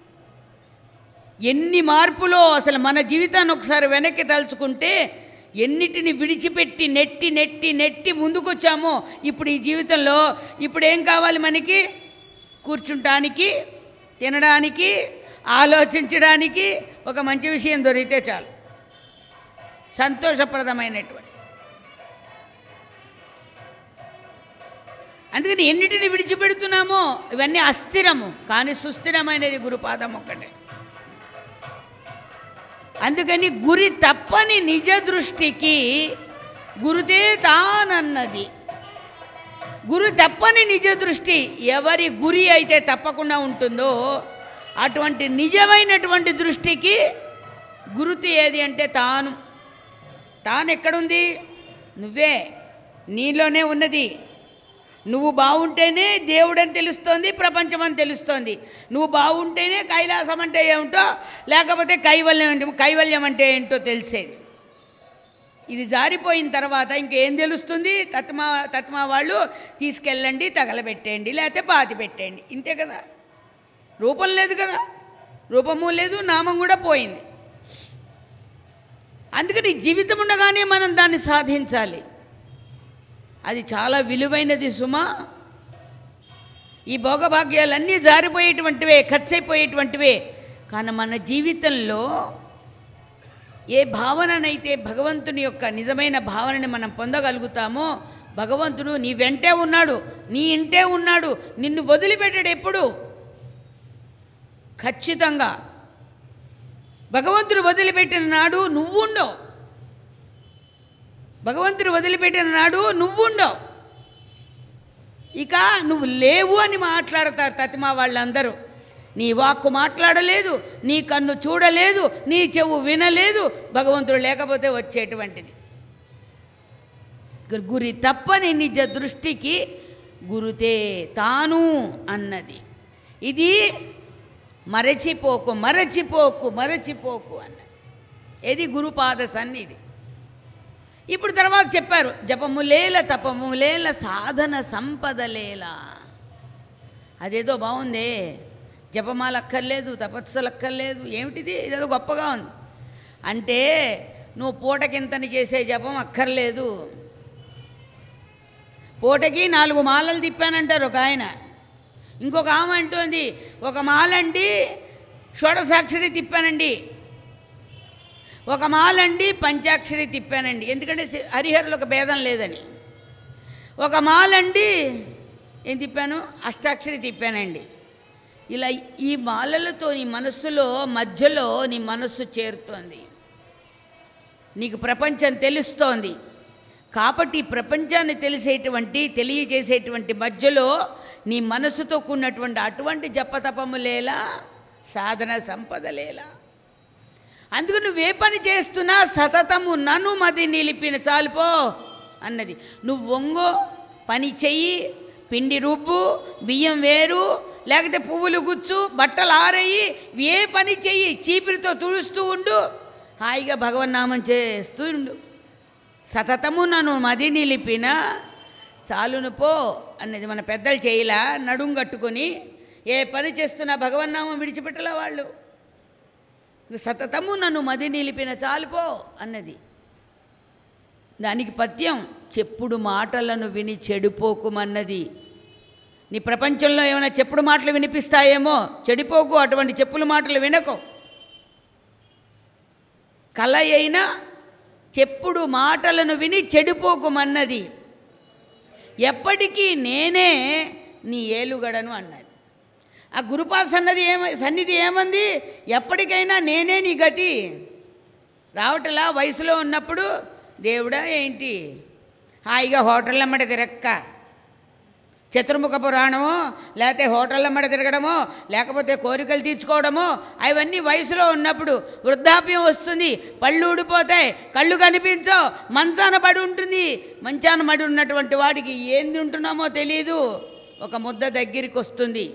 ఎన్ని మార్పులో అసలు మన జీవితాన్ని ఒకసారి వెనక్కి తలుచుకుంటే ఎన్నిటిని విడిచిపెట్టి నెట్టి నెట్టి నెట్టి ముందుకొచ్చామో ఇప్పుడు ఈ జీవితంలో ఇప్పుడు ఏం కావాలి మనకి కూర్చుంటానికి తినడానికి ఆలోచించడానికి ఒక మంచి విషయం దొరికితే చాలు సంతోషప్రదమైనటువంటి అందుకని ఎన్నిటిని విడిచిపెడుతున్నామో ఇవన్నీ అస్థిరము కానీ సుస్థిరమైనది గురుపాదం ఒక్కటే అందుకని గురి తప్పని నిజ దృష్టికి గురుదే తానన్నది గురు తప్పని నిజ దృష్టి ఎవరి గురి అయితే తప్పకుండా ఉంటుందో అటువంటి నిజమైనటువంటి దృష్టికి గురుతి ఏది అంటే తాను తాను ఎక్కడుంది నువ్వే నీలోనే ఉన్నది నువ్వు బాగుంటేనే దేవుడని తెలుస్తోంది ప్రపంచం అని తెలుస్తోంది నువ్వు బాగుంటేనే కైలాసం అంటే ఏమిటో లేకపోతే కైవల్యం అంటే కైవల్యం అంటే ఏంటో తెలిసేది ఇది జారిపోయిన తర్వాత ఇంకేం తెలుస్తుంది తత్మా తత్మా వాళ్ళు తీసుకెళ్ళండి తగలబెట్టేయండి లేకపోతే పాతి పెట్టేయండి ఇంతే కదా రూపం లేదు కదా రూపము లేదు నామం కూడా పోయింది అందుకని జీవితం ఉండగానే మనం దాన్ని సాధించాలి అది చాలా విలువైనది సుమా ఈ భోగభాగ్యాలన్నీ జారిపోయేటువంటివే ఖర్చు అయిపోయేటువంటివే కానీ మన జీవితంలో ఏ భావననైతే భగవంతుని యొక్క నిజమైన భావనని మనం పొందగలుగుతామో భగవంతుడు నీ వెంటే ఉన్నాడు నీ ఇంటే ఉన్నాడు నిన్ను వదిలిపెట్టాడు ఎప్పుడు ఖచ్చితంగా భగవంతుడు వదిలిపెట్టిన నాడు నువ్వుండవు భగవంతుడు వదిలిపెట్టిన నాడు నువ్వుండవు ఇక నువ్వు లేవు అని మాట్లాడతారు తతిమా వాళ్ళందరూ నీ వాక్కు మాట్లాడలేదు నీ కన్ను చూడలేదు నీ చెవు వినలేదు భగవంతుడు లేకపోతే వచ్చేటువంటిది గు- గురి తప్పని నిజ దృష్టికి గురుతే తాను అన్నది ఇది మరచిపోకు మరచిపోకు మరచిపోకు అన్నది ఇది గురుపాద సన్నిధి ఇప్పుడు తర్వాత చెప్పారు జపము లేల తపము లేల సాధన సంపద లేల అదేదో బాగుందే జపమాల అక్కర్లేదు తపస్సులు అక్కర్లేదు ఏమిటిది ఇదేదో గొప్పగా ఉంది అంటే నువ్వు పూటకింతని చేసే జపం అక్కర్లేదు పూటకి నాలుగు మాలలు తిప్పానంటారు ఒక ఆయన ఇంకొక ఆమె అంటుంది ఒక మాలండి షోడసాక్షరి తిప్పానండి ఒక మాలండి పంచాక్షరి తిప్పానండి ఎందుకంటే సి- హరిహరులకు ఒక భేదం లేదని ఒక మాలండి ఏం తిప్పాను అష్టాక్షరి తిప్పానండి ఇలా ఈ మాలలతో నీ మనస్సులో మధ్యలో నీ మనస్సు చేరుతోంది నీకు ప్రపంచం తెలుస్తోంది కాబట్టి ఈ ప్రపంచాన్ని తెలిసేటువంటి తెలియజేసేటువంటి మధ్యలో నీ మనస్సుతో కూడినటువంటి అటువంటి జపతపము లేలా సాధన సంపద లేలా అందుకు నువ్వే పని చేస్తున్నా సతతము నన్ను మది నిలిపిన చాలుపో అన్నది నువ్వు వంగో పని చెయ్యి పిండి రుబ్బు బియ్యం వేరు లేకపోతే పువ్వులు గుచ్చు బట్టలు ఆరయ్యి ఏ పని చెయ్యి చీపిరితో తుడుస్తూ ఉండు హాయిగా భగవన్నామం చేస్తూ ఉండు సతతము నన్ను మది నిలిపిన చాలును పో అన్నది మన పెద్దలు చేయలా నడుం కట్టుకొని ఏ పని చేస్తున్నా భగవన్నామం విడిచిపెట్టలా వాళ్ళు సతతము నన్ను మది నిలిపిన చాలుపో అన్నది దానికి పద్యం చెప్పుడు మాటలను విని చెడిపోకుమన్నది నీ ప్రపంచంలో ఏమైనా చెప్పుడు మాటలు వినిపిస్తాయేమో చెడిపోకు అటువంటి చెప్పుల మాటలు వినకు కల అయినా చెప్పుడు మాటలను విని చెడిపోకుమన్నది ఎప్పటికీ నేనే నీ ఏలుగడను అన్నది ఆ గురుపా సన్నది ఏమ సన్నిధి ఏమంది ఎప్పటికైనా నేనే నీ గతి రావటలా వయసులో ఉన్నప్పుడు దేవుడా ఏంటి హాయిగా హోటల్ అమ్మట తిరక్క చతుర్ముఖ పురాణమో లేకపోతే హోటల్ అమ్మట తిరగడమో లేకపోతే కోరికలు తీర్చుకోవడమో అవన్నీ వయసులో ఉన్నప్పుడు వృద్ధాప్యం వస్తుంది పళ్ళు ఊడిపోతాయి కళ్ళు కనిపించవు మంచాన పడి ఉంటుంది మంచాన పడి ఉన్నటువంటి వాడికి ఏం తింటున్నామో తెలియదు ఒక ముద్ద దగ్గరికి వస్తుంది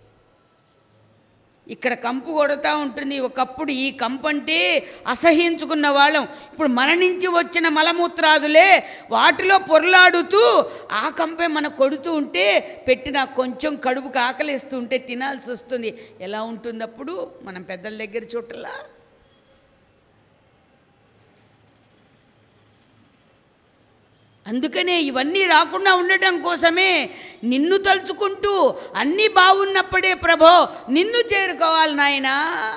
ఇక్కడ కంపు కొడుతూ ఉంటుంది ఒకప్పుడు ఈ కంపు అంటే అసహించుకున్న వాళ్ళం ఇప్పుడు మన నుంచి వచ్చిన మలమూత్రాదులే వాటిలో పొరలాడుతూ ఆ కంపే మన కొడుతూ ఉంటే పెట్టిన కొంచెం కడుపుకి ఆకలిస్తూ ఉంటే తినాల్సి వస్తుంది ఎలా ఉంటుంది అప్పుడు మనం పెద్దల దగ్గర చూడలా అందుకనే ఇవన్నీ రాకుండా ఉండటం కోసమే నిన్ను తలుచుకుంటూ అన్నీ బాగున్నప్పుడే ప్రభో నిన్ను చేరుకోవాలి నాయనా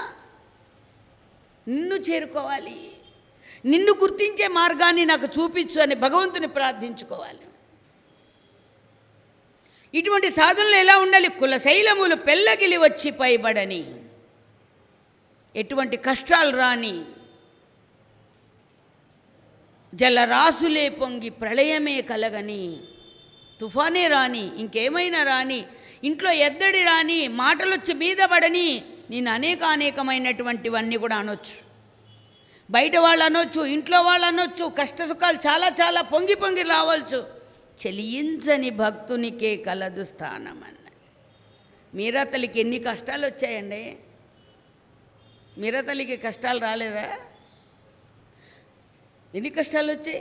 నిన్ను చేరుకోవాలి నిన్ను గుర్తించే మార్గాన్ని నాకు చూపించు అని భగవంతుని ప్రార్థించుకోవాలి ఇటువంటి సాధనలు ఎలా ఉండాలి కులశైలములు పెళ్ళగిలి వచ్చి పైబడని ఎటువంటి కష్టాలు రాని జలరాసులే పొంగి ప్రళయమే కలగని తుఫానే రాని ఇంకేమైనా రాని ఇంట్లో ఎద్దడి రాని మాటలొచ్చి మీద పడని నేను అనేక అనేకమైనటువంటివన్నీ కూడా అనొచ్చు బయట వాళ్ళు అనొచ్చు ఇంట్లో వాళ్ళు అనొచ్చు కష్ట సుఖాలు చాలా చాలా పొంగి పొంగి రావచ్చు చెలియించని భక్తునికే కలదు స్థానం అన్నది మీరతలికి ఎన్ని కష్టాలు వచ్చాయండి మీరతలికి కష్టాలు రాలేదా ఎన్ని కష్టాలు వచ్చాయి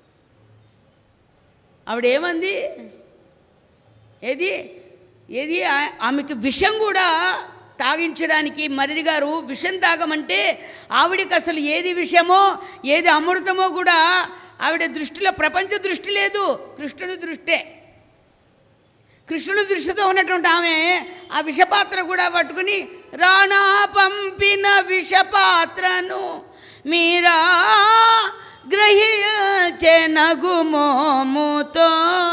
ఆవిడేమంది ఏది ఏది ఆ- ఆమెకి విషం కూడా తాగించడానికి మరిది గారు విషం తాగమంటే ఆవిడకి అసలు ఏది విషమో ఏది అమృతమో కూడా ఆవిడ దృష్టిలో ప్రపంచ దృష్టి లేదు కృష్ణుని దృష్టే కృష్ణుని దృష్టితో ఉన్నటువంటి ఆమె ఆ విషపాత్ర కూడా పట్టుకుని రాణా పంపిన విషపాత్రను మీరా చెనగు మోముతో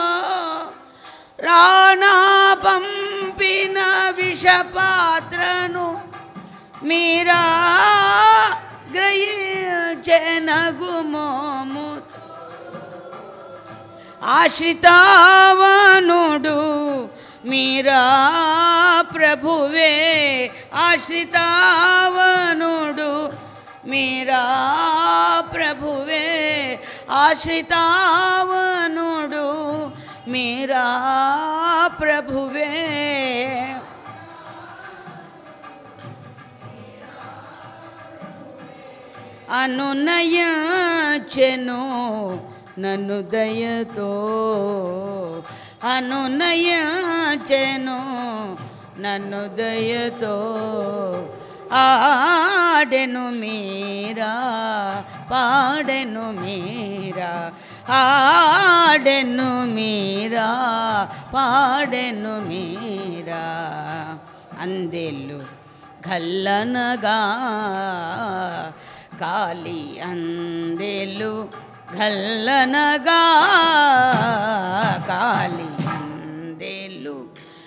రాణా పంపిన విషపాత్రను మీరా గ్రహించెనగు మోముతో ఆశ్రితావనుడు మీరా ప్రభువే ఆశ్రితావనుడు మీరా ప్రభువే ఆశ్రితావనుడు మీరా ప్రభువే అనునయచెను నన్ను దయతో అనునయచెను నన్ను దయతో ఆడెను మీరా పాడెను మీరా ఆడెను మీరా పాడెను మీరా అందెల్లు గల్లనగా కాలి అందెలు గల్లనగా కాలి అందెలు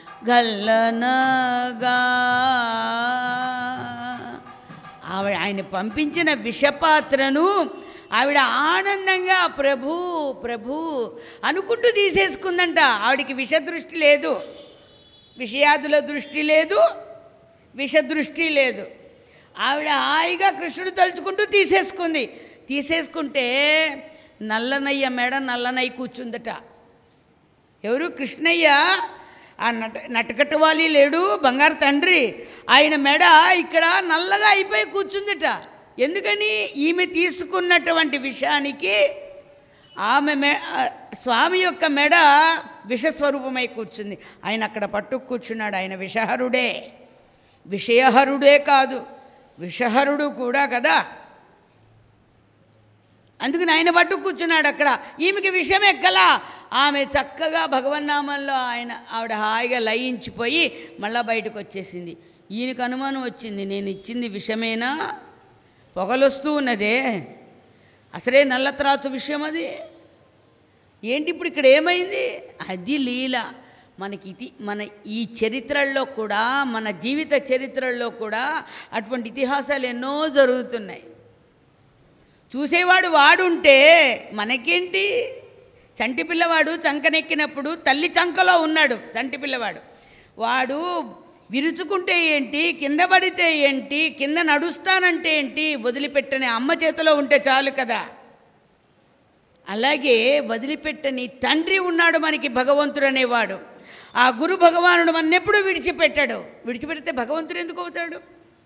గల్లనగా ఆవిడ ఆయన పంపించిన విషపాత్రను ఆవిడ ఆనందంగా ప్రభు ప్రభు అనుకుంటూ తీసేసుకుందంట ఆవిడికి విషదృష్టి లేదు విషయాదుల దృష్టి లేదు విషదృష్టి లేదు ఆవిడ హాయిగా కృష్ణుడు తలుచుకుంటూ తీసేసుకుంది తీసేసుకుంటే నల్లనయ్య మెడ నల్లనయ్య కూర్చుందట ఎవరు కృష్ణయ్య ఆ నట నటకట్టువాలి లేడు బంగారు తండ్రి ఆయన మెడ ఇక్కడ నల్లగా అయిపోయి కూర్చుందట ఎందుకని ఈమె తీసుకున్నటువంటి విషయానికి ఆమె మె ఆ స్వామి యొక్క మెడ విషస్వరూపమై కూర్చుంది ఆయన అక్కడ పట్టు కూర్చున్నాడు ఆయన విషహరుడే విషయహరుడే కాదు విషహరుడు కూడా కదా అందుకని ఆయన పట్టు కూర్చున్నాడు అక్కడ ఈమెకి విషయం ఎక్కలా ఆమె చక్కగా భగవన్నామంలో ఆయన ఆవిడ హాయిగా లయించిపోయి మళ్ళా బయటకు వచ్చేసింది ఈయనకు అనుమానం వచ్చింది నేను ఇచ్చింది విషమేనా పొగలొస్తూ ఉన్నదే అసలే నల్లత్రాచు విషయం అది ఏంటి ఇప్పుడు ఇక్కడ ఏమైంది అది లీల మనకి ఇది మన ఈ చరిత్రల్లో కూడా మన జీవిత చరిత్రల్లో కూడా అటువంటి ఇతిహాసాలు ఎన్నో జరుగుతున్నాయి చూసేవాడు వాడుంటే మనకేంటి చంటి పిల్లవాడు చంకనెక్కినప్పుడు తల్లి చంకలో ఉన్నాడు చంటి పిల్లవాడు వాడు విరుచుకుంటే ఏంటి కింద పడితే ఏంటి కింద నడుస్తానంటే ఏంటి వదిలిపెట్టని అమ్మ చేతిలో ఉంటే చాలు కదా అలాగే వదిలిపెట్టని తండ్రి ఉన్నాడు మనకి భగవంతుడు అనేవాడు ఆ గురు భగవానుడు మన ఎప్పుడు విడిచిపెట్టాడు విడిచిపెడితే భగవంతుడు ఎందుకు అవుతాడు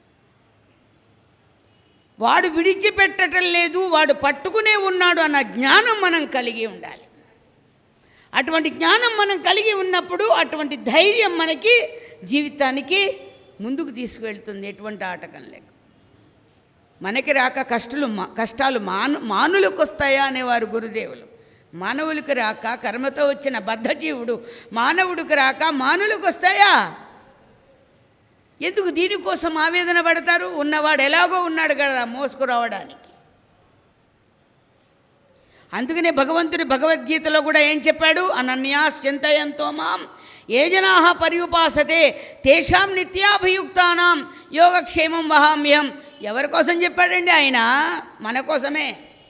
వాడు విడిచిపెట్టడం లేదు వాడు పట్టుకునే ఉన్నాడు అన్న జ్ఞానం మనం కలిగి ఉండాలి అటువంటి జ్ఞానం మనం కలిగి ఉన్నప్పుడు అటువంటి ధైర్యం మనకి జీవితానికి ముందుకు తీసుకువెళ్తుంది ఎటువంటి ఆటకం లేక మనకి రాక కష్టులు మా కష్టాలు మాను మానులకు వస్తాయా అనేవారు గురుదేవులు మానవులకు రాక కర్మతో వచ్చిన బద్ధజీవుడు మానవుడికి రాక మానులకు వస్తాయా ఎందుకు దీనికోసం ఆవేదన పడతారు ఉన్నవాడు ఎలాగో ఉన్నాడు కదా మోసుకురావడానికి అందుకనే భగవంతుడి భగవద్గీతలో కూడా ఏం చెప్పాడు అనన్యాస్ చింతయంతో మాం ఏ జనా పర్యుపాసతే తేషాం నిత్యాభియుక్తానాం యోగక్షేమం వహామ్యం ఎవరి కోసం చెప్పాడండి ఆయన మన కోసమే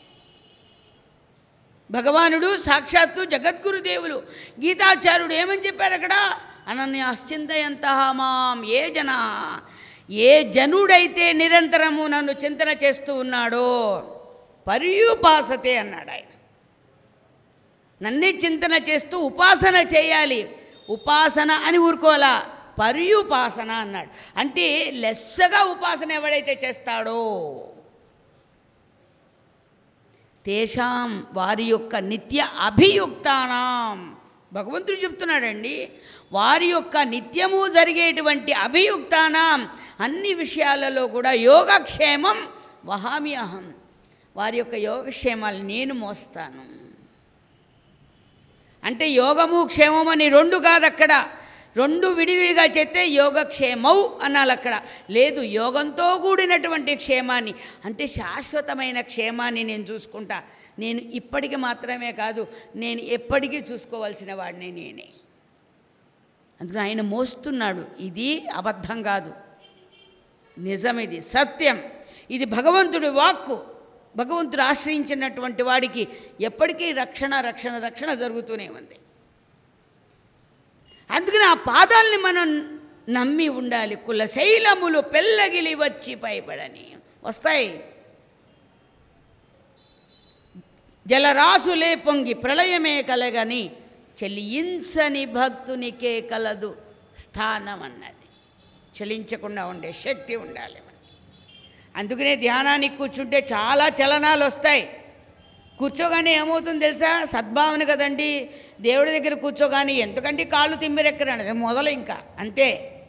భగవానుడు సాక్షాత్తు జగద్గురుదేవులు గీతాచార్యుడు ఏమని చెప్పారు అక్కడ అనన్యాశ్చింతయంత మాం ఏ జన ఏ జనుడైతే నిరంతరము నన్ను చింతన చేస్తూ ఉన్నాడో పర్యుపాసతే అన్నాడు ఆయన నన్నే చింతన చేస్తూ ఉపాసన చేయాలి ఉపాసన అని ఊరుకోవాలా పర్యుపాసన అన్నాడు అంటే లెస్సగా ఉపాసన ఎవడైతే చేస్తాడో తేషాం వారి యొక్క నిత్య అభియుక్తానాం భగవంతుడు చెప్తున్నాడండి వారి యొక్క నిత్యము జరిగేటువంటి అభియుక్తానాం అన్ని విషయాలలో కూడా యోగక్షేమం వహామి అహం వారి యొక్క యోగక్షేమాలు నేను మోస్తాను అంటే యోగము క్షేమం అని రెండు కాదు అక్కడ రెండు విడివిడిగా చేస్తే యోగక్షేమౌ అనాలి అక్కడ లేదు యోగంతో కూడినటువంటి క్షేమాన్ని అంటే శాశ్వతమైన క్షేమాన్ని నేను చూసుకుంటా నేను ఇప్పటికి మాత్రమే కాదు నేను ఎప్పటికీ చూసుకోవాల్సిన వాడిని నేనే అందుకని ఆయన మోస్తున్నాడు ఇది అబద్ధం కాదు నిజం ఇది సత్యం ఇది భగవంతుడి వాక్కు భగవంతుడు ఆశ్రయించినటువంటి వాడికి ఎప్పటికీ రక్షణ రక్షణ రక్షణ జరుగుతూనే ఉంది అందుకని ఆ పాదాలని మనం నమ్మి ఉండాలి కులశైలములు పెళ్ళగిలి వచ్చి పైబడని వస్తాయి జలరాసులే పొంగి ప్రళయమే కలగని చెలించని భక్తునికే కలదు స్థానం అన్నది చలించకుండా ఉండే శక్తి ఉండాలి మనకి అందుకనే ధ్యానానికి కూర్చుంటే చాలా చలనాలు వస్తాయి కూర్చోగానే ఏమవుతుంది తెలుసా సద్భావన కదండి దేవుడి దగ్గర కూర్చోగానే ఎందుకంటే కాళ్ళు తిమ్మిరెక్కరండి మొదలు ఇంకా అంతే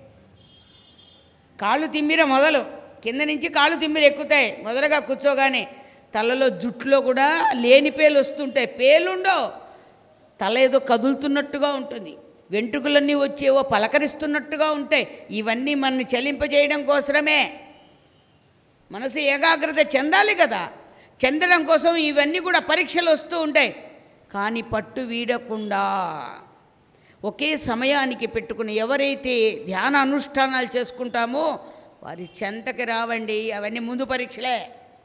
కాళ్ళు తిమ్మిర మొదలు కింద నుంచి కాళ్ళు తిమ్మిర ఎక్కుతాయి మొదలుగా కూర్చోగానే తలలో జుట్టులో కూడా లేని పేలు వస్తుంటాయి పేలుండవు తల ఏదో కదులుతున్నట్టుగా ఉంటుంది వెంట్రుకలన్నీ వచ్చేవో పలకరిస్తున్నట్టుగా ఉంటాయి ఇవన్నీ మనని చలింపజేయడం కోసమే మనసు ఏకాగ్రత చెందాలి కదా చెందడం కోసం ఇవన్నీ కూడా పరీక్షలు వస్తూ ఉంటాయి కానీ పట్టు వీడకుండా ఒకే సమయానికి పెట్టుకుని ఎవరైతే ధ్యాన అనుష్ఠానాలు చేసుకుంటామో వారి చెంతకి రావండి అవన్నీ ముందు పరీక్షలే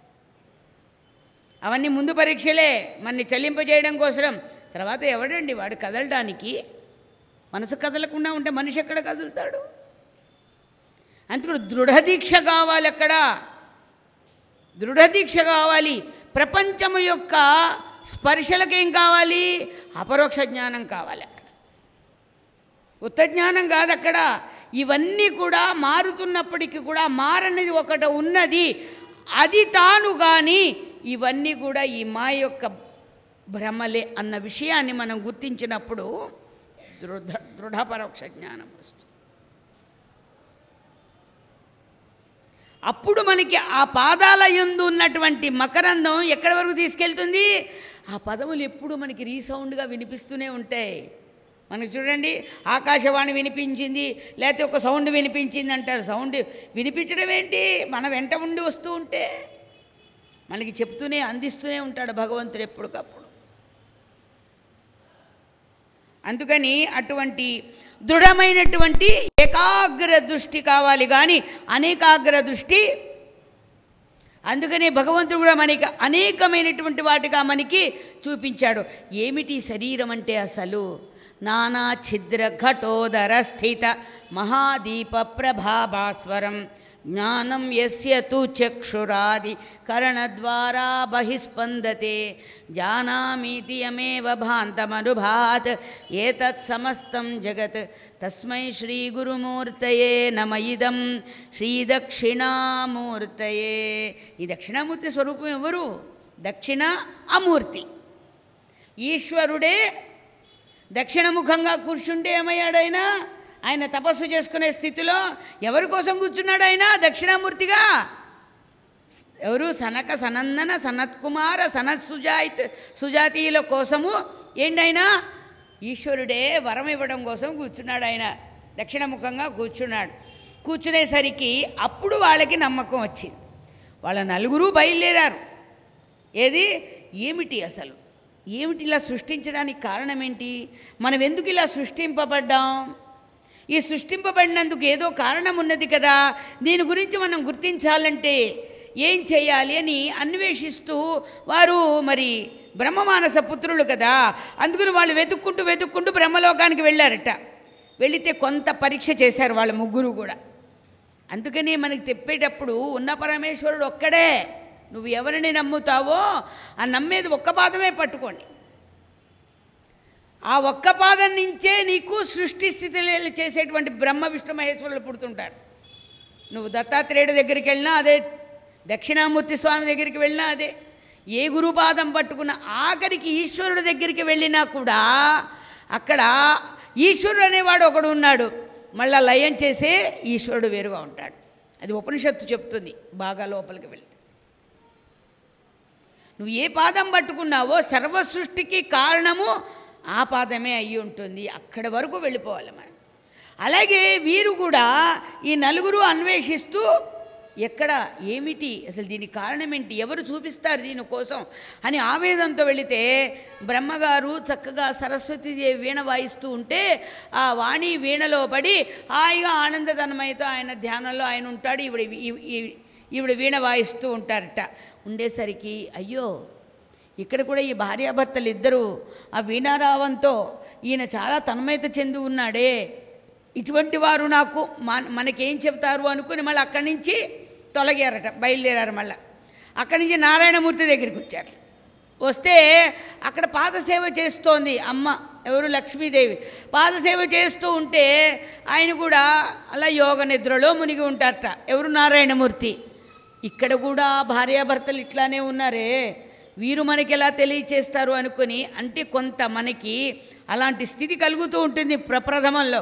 అవన్నీ ముందు పరీక్షలే మనని చలింపజేయడం కోసం తర్వాత ఎవడండి వాడు కదలడానికి మనసు కదలకుండా ఉంటే మనిషి ఎక్కడ కదులుతాడు అందుకని దృఢదీక్ష కావాలి అక్కడ దృఢదీక్ష కావాలి ప్రపంచము యొక్క స్పర్శలకేం కావాలి అపరోక్ష జ్ఞానం కావాలి అక్కడ ఉత్త జ్ఞానం కాదు అక్కడ ఇవన్నీ కూడా మారుతున్నప్పటికీ కూడా మారనిది ఒకటి ఉన్నది అది తాను కానీ ఇవన్నీ కూడా ఈ మా యొక్క భ్రమలే అన్న విషయాన్ని మనం గుర్తించినప్పుడు దృఢ దృఢపరోక్ష జ్ఞానం వస్తుంది అప్పుడు మనకి ఆ పాదాల యందు ఉన్నటువంటి మకరందం ఎక్కడి వరకు తీసుకెళ్తుంది ఆ పదములు ఎప్పుడు మనకి రీసౌండ్గా వినిపిస్తూనే ఉంటాయి మనకి చూడండి ఆకాశవాణి వినిపించింది లేకపోతే ఒక సౌండ్ వినిపించింది అంటారు సౌండ్ వినిపించడం ఏంటి మన వెంట ఉండి వస్తూ ఉంటే మనకి చెప్తూనే అందిస్తూనే ఉంటాడు భగవంతుడు ఎప్పటికప్పుడు అందుకని అటువంటి దృఢమైనటువంటి ఏకాగ్ర దృష్టి కావాలి కానీ అనేకాగ్ర దృష్టి అందుకనే భగవంతుడు కూడా మనకి అనేకమైనటువంటి వాటిగా మనకి చూపించాడు ఏమిటి శరీరం అంటే అసలు నానా ఛిద్ర ఘటోదర స్థిత మహాదీప ప్రభాభాస్వరం జ్ఞానం యస్య తు చక్షురాది కరణద్వారా బహిస్పందతే జానామీతి యమేవ భాంతమనుభాత్ ఏతత్ సమస్తం జగత్ తస్మై శ్రీగురుమూర్తయే నమ ఇదం శ్రీదక్షిణామూర్తయే ఈ దక్షిణామూర్తి స్వరూపం ఎవరు దక్షిణ అమూర్తి ఈశ్వరుడే దక్షిణముఖంగా కూర్చుంటే ఏమయ్యాడైనా ఆయన తపస్సు చేసుకునే స్థితిలో ఎవరి కోసం కూర్చున్నాడు ఆయన దక్షిణామూర్తిగా ఎవరు సనక సనందన సనత్కుమార సనత్ సుజాయిత్ సుజాతీయుల కోసము ఏంటైనా ఈశ్వరుడే వరం ఇవ్వడం కోసం కూర్చున్నాడు ఆయన దక్షిణముఖంగా కూర్చున్నాడు కూర్చునేసరికి అప్పుడు వాళ్ళకి నమ్మకం వచ్చింది వాళ్ళ నలుగురు బయలుదేరారు ఏది ఏమిటి అసలు ఏమిటి ఇలా సృష్టించడానికి కారణం ఏంటి మనం ఎందుకు ఇలా సృష్టింపబడ్డాం ఈ సృష్టింపబడినందుకు ఏదో కారణం ఉన్నది కదా దీని గురించి మనం గుర్తించాలంటే ఏం చేయాలి అని అన్వేషిస్తూ వారు మరి బ్రహ్మమానస పుత్రులు కదా అందుకని వాళ్ళు వెతుక్కుంటూ వెతుక్కుంటూ బ్రహ్మలోకానికి వెళ్ళారట వెళితే కొంత పరీక్ష చేశారు వాళ్ళ ముగ్గురు కూడా అందుకని మనకి చెప్పేటప్పుడు ఉన్న పరమేశ్వరుడు ఒక్కడే నువ్వు ఎవరిని నమ్ముతావో ఆ నమ్మేది ఒక్క పాదమే పట్టుకోండి ఆ ఒక్క పాదం నుంచే నీకు సృష్టి స్థితిలో చేసేటువంటి బ్రహ్మ విష్ణు మహేశ్వరులు పుడుతుంటారు నువ్వు దత్తాత్రేయుడి దగ్గరికి వెళ్ళినా అదే దక్షిణామూర్తి స్వామి దగ్గరికి వెళ్ళినా అదే ఏ గురుపాదం పట్టుకున్న ఆఖరికి ఈశ్వరుడి దగ్గరికి వెళ్ళినా కూడా అక్కడ ఈశ్వరుడు అనేవాడు ఒకడు ఉన్నాడు మళ్ళా లయం చేసే ఈశ్వరుడు వేరుగా ఉంటాడు అది ఉపనిషత్తు చెప్తుంది బాగా లోపలికి వెళ్తే నువ్వు ఏ పాదం పట్టుకున్నావో సర్వ సృష్టికి కారణము ఆ పాదమే అయి ఉంటుంది అక్కడి వరకు వెళ్ళిపోవాలి మనం అలాగే వీరు కూడా ఈ నలుగురు అన్వేషిస్తూ ఎక్కడ ఏమిటి అసలు దీనికి కారణం ఏంటి ఎవరు చూపిస్తారు దీనికోసం అని ఆవేదంతో వెళితే బ్రహ్మగారు చక్కగా సరస్వతీదేవి వీణ వాయిస్తూ ఉంటే ఆ వాణి వీణలో పడి హాయిగా ఆనందతనమైతో ఆయన ధ్యానంలో ఆయన ఉంటాడు ఈవిడ ఈ- ఈ- ఈవిడ వీణ వాయిస్తూ ఉంటారట ఉండేసరికి అయ్యో ఇక్కడ కూడా ఈ భార్యాభర్తలు ఇద్దరు ఆ వీణారావంతో ఈయన చాలా తన్మయత చెంది ఉన్నాడే ఇటువంటి వారు నాకు మన మనకేం చెప్తారు అనుకుని మళ్ళీ అక్కడి నుంచి తొలగారట బయలుదేరారు మళ్ళీ అక్కడి నుంచి నారాయణమూర్తి దగ్గరికి వచ్చారు వస్తే అక్కడ పాదసేవ చేస్తోంది అమ్మ ఎవరు లక్ష్మీదేవి పాదసేవ చేస్తూ ఉంటే ఆయన కూడా అలా యోగ నిద్రలో మునిగి ఉంటారట ఎవరు నారాయణమూర్తి ఇక్కడ కూడా భార్యాభర్తలు ఇట్లానే ఉన్నారే వీరు మనకి ఎలా తెలియచేస్తారు అనుకుని అంటే కొంత మనకి అలాంటి స్థితి కలుగుతూ ఉంటుంది ప్రప్రథమంలో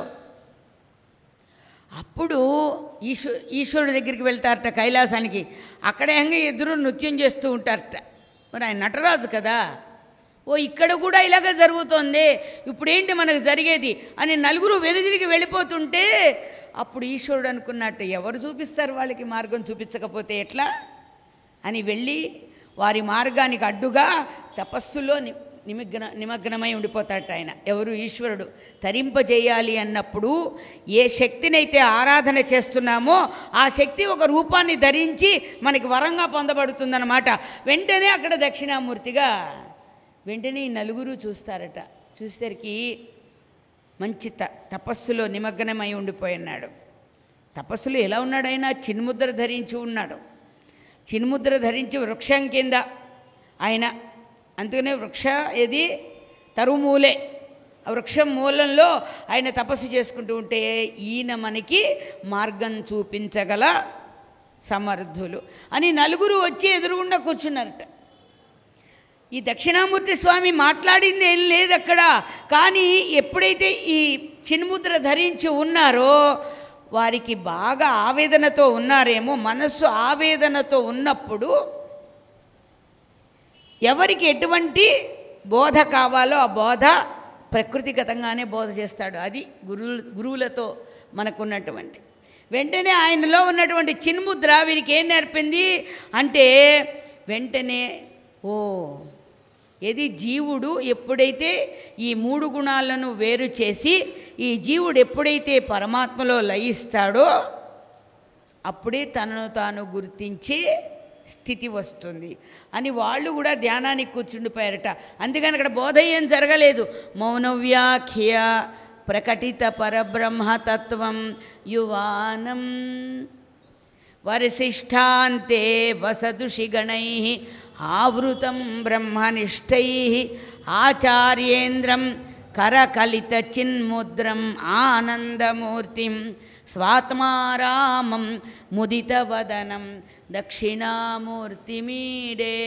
అప్పుడు ఈశ్వ ఈశ్వరుడి దగ్గరికి వెళ్తారట కైలాసానికి అక్కడ హంగా ఎదురు నృత్యం చేస్తూ ఉంటారట మరి ఆయన నటరాజు కదా ఓ ఇక్కడ కూడా ఇలాగ జరుగుతోంది ఇప్పుడేంటి మనకు జరిగేది అని నలుగురు వెనుదిరిగి వెళ్ళిపోతుంటే అప్పుడు ఈశ్వరుడు అనుకున్నట్టు ఎవరు చూపిస్తారు వాళ్ళకి మార్గం చూపించకపోతే ఎట్లా అని వెళ్ళి వారి మార్గానికి అడ్డుగా తపస్సులో ని- నిమగ్న నిమగ్నమై ఉండిపోతాడట ఆయన ఎవరు ఈశ్వరుడు తరింపజేయాలి అన్నప్పుడు ఏ శక్తినైతే ఆరాధన చేస్తున్నామో ఆ శక్తి ఒక రూపాన్ని ధరించి మనకి వరంగా పొందబడుతుందన్నమాట వెంటనే అక్కడ దక్షిణామూర్తిగా వెంటనే ఈ నలుగురు చూస్తారట చూసేసరికి మంచి త తపస్సులో నిమగ్నమై ఉండిపోయినాడు తపస్సులో ఎలా ఉన్నాడు ఆయన చిన్ముద్ర ధరించి ఉన్నాడు చిన్ముద్ర ధరించి వృక్షం కింద ఆయన అందుకనే వృక్ష ఏది తరుమూలే ఆ వృక్షం మూలంలో ఆయన తపస్సు చేసుకుంటూ ఉంటే ఈయన మనకి మార్గం చూపించగల సమర్థులు అని నలుగురు వచ్చి ఎదురుగుండా కూర్చున్నారట ఈ దక్షిణామూర్తి స్వామి మాట్లాడింది ఏం లేదు అక్కడ కానీ ఎప్పుడైతే ఈ చిన్ముద్ర ధరించి ఉన్నారో వారికి బాగా ఆవేదనతో ఉన్నారేమో మనస్సు ఆవేదనతో ఉన్నప్పుడు ఎవరికి ఎటువంటి బోధ కావాలో ఆ బోధ ప్రకృతిగతంగానే బోధ చేస్తాడు అది గురువు గురువులతో మనకున్నటువంటి వెంటనే ఆయనలో ఉన్నటువంటి చిన్ముద్ర వీరికి ఏం నేర్పింది అంటే వెంటనే ఓ ఏది జీవుడు ఎప్పుడైతే ఈ మూడు గుణాలను వేరు చేసి ఈ జీవుడు ఎప్పుడైతే పరమాత్మలో లయిస్తాడో అప్పుడే తనను తాను గుర్తించే స్థితి వస్తుంది అని వాళ్ళు కూడా ధ్యానానికి కూర్చుండిపోయారట అందుకని అక్కడ బోధ ఏం జరగలేదు మౌనవ్యాఖ్య ప్రకటిత పరబ్రహ్మతత్వం యువానం వరిశిష్టాంతే వసదుషిగణై ఆవృతం బ్రహ్మనిష్టై ఆచార్యేంద్రం కరకలిత చిన్ముద్రం ఆనందమూర్తిం స్వాత్మారామం ముదితవదనం దక్షిణామూర్తిమీడే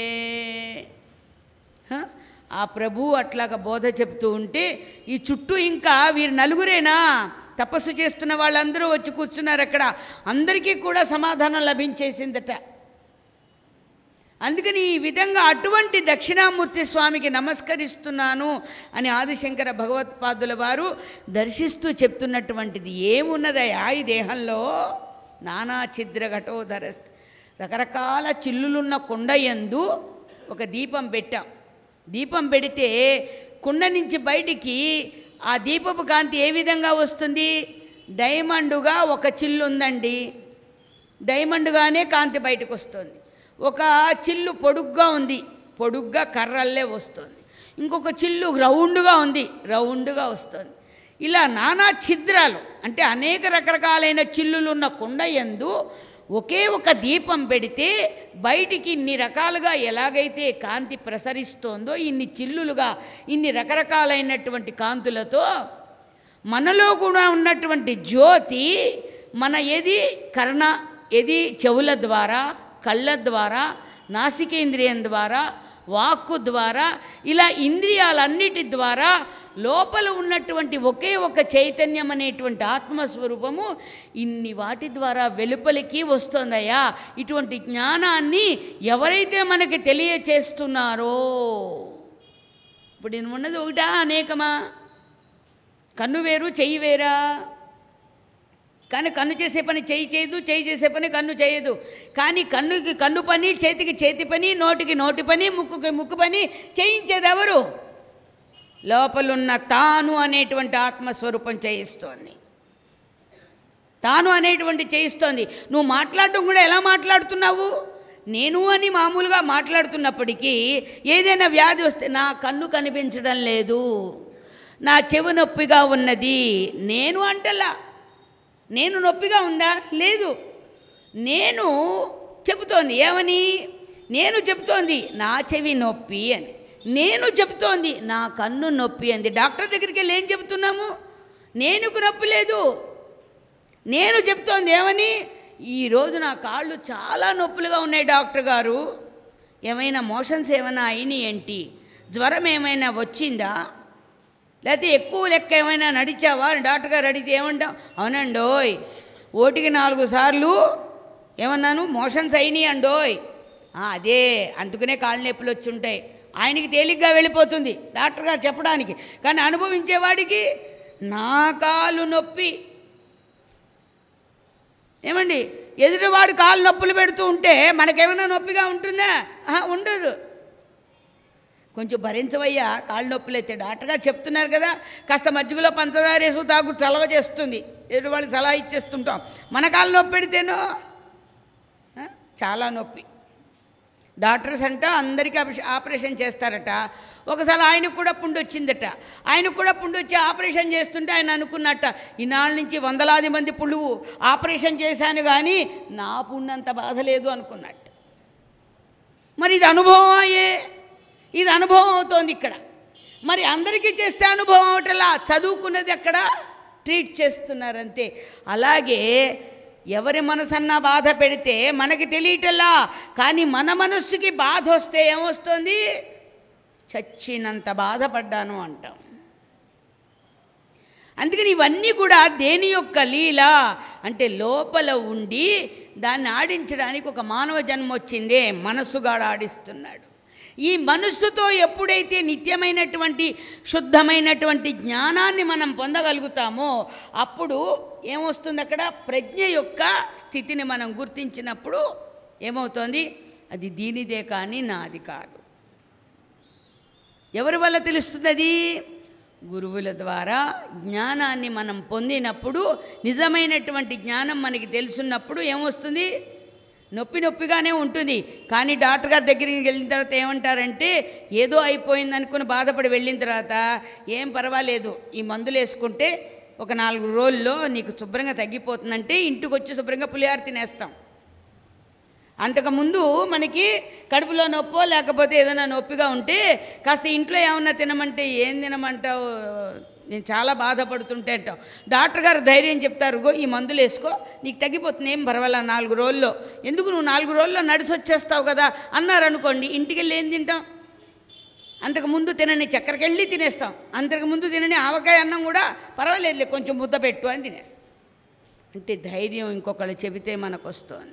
హ? ఆ ప్రభు అట్లాగా బోధ చెప్తూ ఉంటే ఈ చుట్టూ ఇంకా వీరు నలుగురేనా తపస్సు చేస్తున్న వాళ్ళందరూ వచ్చి కూర్చున్నారు అక్కడ అందరికీ కూడా సమాధానం లభించేసిందట అందుకని ఈ విధంగా అటువంటి దక్షిణామూర్తి స్వామికి నమస్కరిస్తున్నాను అని ఆదిశంకర భగవత్పాదుల వారు దర్శిస్తూ చెప్తున్నటువంటిది ఏమున్నదయా ఈ దేహంలో నానా ఛిద్ర ఘటోధర రకరకాల చిల్లులున్న కుండ యందు ఒక దీపం పెట్టాం దీపం పెడితే కుండ నుంచి బయటికి ఆ దీపపు కాంతి ఏ విధంగా వస్తుంది డైమండుగా ఒక చిల్లు ఉందండి డైమండ్గానే కాంతి బయటకు వస్తుంది ఒక చిల్లు పొడుగ్గా ఉంది పొడుగ్గా కర్రల్లే వస్తుంది ఇంకొక చిల్లు రౌండ్గా ఉంది రౌండ్గా వస్తుంది ఇలా నానా ఛిద్రాలు అంటే అనేక రకరకాలైన చిల్లులు ఉన్న కుండ యందు ఒకే ఒక దీపం పెడితే బయటికి ఇన్ని రకాలుగా ఎలాగైతే కాంతి ప్రసరిస్తోందో ఇన్ని చిల్లులుగా ఇన్ని రకరకాలైనటువంటి కాంతులతో మనలో కూడా ఉన్నటువంటి జ్యోతి మన ఏది కర్ణ ఏది చెవుల ద్వారా కళ్ళ ద్వారా నాసికేంద్రియం ద్వారా వాక్కు ద్వారా ఇలా ఇంద్రియాలన్నిటి ద్వారా లోపల ఉన్నటువంటి ఒకే ఒక చైతన్యం అనేటువంటి ఆత్మస్వరూపము ఇన్ని వాటి ద్వారా వెలుపలికి వస్తుందయ్యా ఇటువంటి జ్ఞానాన్ని ఎవరైతే మనకి తెలియచేస్తున్నారో ఇప్పుడు నేను ఉన్నది ఒకటా అనేకమా కన్ను వేరు చెయ్యి వేరా కానీ కన్ను చేసే పని చేయి చేయదు చేయి చేసే పని కన్ను చేయదు కానీ కన్నుకి కన్ను పని చేతికి చేతి పని నోటికి నోటి పని ముక్కుకి ముక్కు పని చేయించేది ఎవరు లోపలున్న తాను అనేటువంటి ఆత్మస్వరూపం చేయిస్తోంది తాను అనేటువంటి చేయిస్తోంది నువ్వు మాట్లాడటం కూడా ఎలా మాట్లాడుతున్నావు నేను అని మామూలుగా మాట్లాడుతున్నప్పటికీ ఏదైనా వ్యాధి వస్తే నా కన్ను కనిపించడం లేదు నా చెవి నొప్పిగా ఉన్నది నేను అంటలా నేను నొప్పిగా ఉందా లేదు నేను చెబుతోంది ఏమని నేను చెబుతోంది నా చెవి నొప్పి అని నేను చెబుతోంది నా కన్ను నొప్పి అంది డాక్టర్ దగ్గరికి వెళ్ళి ఏం చెబుతున్నాము నేనుకు నొప్పి లేదు నేను చెప్తోంది ఏమని ఈరోజు నా కాళ్ళు చాలా నొప్పులుగా ఉన్నాయి డాక్టర్ గారు ఏమైనా మోషన్స్ ఏమైనా అయినాయి ఏంటి జ్వరం ఏమైనా వచ్చిందా లేకపోతే ఎక్కువ లెక్క ఏమైనా నడిచావా అని డాక్టర్ గారు అడిగితే ఏమంటాం అవునండి ఓయ్ ఓటికి నాలుగు సార్లు ఏమన్నాను మోషన్స్ అయినాయి అండోయ్ "ఆ, అదే అందుకనే కాళ్ళు నొప్పులు వచ్చి ఉంటాయి ఆయనకి తేలిగ్గా వెళ్ళిపోతుంది డాక్టర్ గారు చెప్పడానికి కానీ అనుభవించేవాడికి నా కాలు నొప్పి ఏమండి ఎదుటివాడు కాలు నొప్పులు పెడుతూ ఉంటే మనకేమైనా నొప్పిగా ఉంటుందా ఆహా, ఉండదు కొంచెం భరించవయ్యా కాళ్ళు నొప్పులు అయితే డాక్టర్ గారు చెప్తున్నారు కదా కాస్త మజ్జిగలో పంచదార వేసు తాగు చలవ చేస్తుంది ఎదుటి వాళ్ళు సలహా ఇచ్చేస్తుంటాం మన కాళ్ళు నొప్పి పెడితేనో ఆ, చాలా నొప్పి డాక్టర్స్ అంట అందరికీ ఆపరేషన్ ఆపరేషన్ చేస్తారట ఒకసారి ఆయనకు కూడా పుండు వచ్చిందట ఆయనకు కూడా పుండు వచ్చి ఆపరేషన్ చేస్తుంటే ఆయన అనుకున్నట్ట ఈనాళ్ళ నుంచి వందలాది మంది పులువు ఆపరేషన్ చేశాను కానీ నా పుండు అంత బాధ లేదు అనుకున్నట్టు మరి ఇది అనుభవం అయ్యే ఇది అనుభవం అవుతోంది ఇక్కడ మరి అందరికీ చేస్తే అనుభవం అవటలా చదువుకున్నది అక్కడ ట్రీట్ చేస్తున్నారంతే అలాగే ఎవరి మనసన్నా బాధ పెడితే మనకి తెలియటలా కానీ మన మనస్సుకి బాధ వస్తే ఏమొస్తుంది చచ్చినంత బాధపడ్డాను అంటాం అందుకని ఇవన్నీ కూడా దేని యొక్క లీల అంటే లోపల ఉండి దాన్ని ఆడించడానికి ఒక మానవ జన్మ వచ్చిందే మనస్సుగాడు ఆడిస్తున్నాడు ఈ మనస్సుతో ఎప్పుడైతే నిత్యమైనటువంటి శుద్ధమైనటువంటి జ్ఞానాన్ని మనం పొందగలుగుతామో అప్పుడు ఏమొస్తుంది అక్కడ ప్రజ్ఞ యొక్క స్థితిని మనం గుర్తించినప్పుడు ఏమవుతోంది అది దీనిదే కానీ నాది కాదు ఎవరి వల్ల తెలుస్తుంది అది గురువుల ద్వారా జ్ఞానాన్ని మనం పొందినప్పుడు నిజమైనటువంటి జ్ఞానం మనకి తెలుసున్నప్పుడు ఏమొస్తుంది నొప్పి నొప్పిగానే ఉంటుంది కానీ డాక్టర్ గారి దగ్గరికి వెళ్ళిన తర్వాత ఏమంటారంటే ఏదో అయిపోయింది అనుకుని బాధపడి వెళ్ళిన తర్వాత ఏం పర్వాలేదు ఈ మందులు వేసుకుంటే ఒక నాలుగు రోజుల్లో నీకు శుభ్రంగా తగ్గిపోతుందంటే ఇంటికి వచ్చి శుభ్రంగా పులిహార తినేస్తాం అంతకుముందు మనకి కడుపులో నొప్పో లేకపోతే ఏదైనా నొప్పిగా ఉంటే కాస్త ఇంట్లో ఏమన్నా తినమంటే ఏం తినమంటావు నేను చాలా బాధపడుతుంటే అంటాం డాక్టర్ గారు ధైర్యం చెప్తారు గో ఈ మందులు వేసుకో నీకు తగ్గిపోతుంది ఏం పర్వాలా నాలుగు రోజుల్లో ఎందుకు నువ్వు నాలుగు రోజుల్లో నడిచి వచ్చేస్తావు కదా అన్నారు అనుకోండి ఇంటికి వెళ్ళి ఏం తింటాం అంతకుముందు తినని చక్కెరకి వెళ్ళి తినేస్తాం అంతకుముందు తినని ఆవకాయ అన్నం కూడా పర్వాలేదులే కొంచెం ముద్ద పెట్టు అని తినేస్తాం అంటే ధైర్యం ఇంకొకళ్ళు చెబితే మనకు వస్తుంది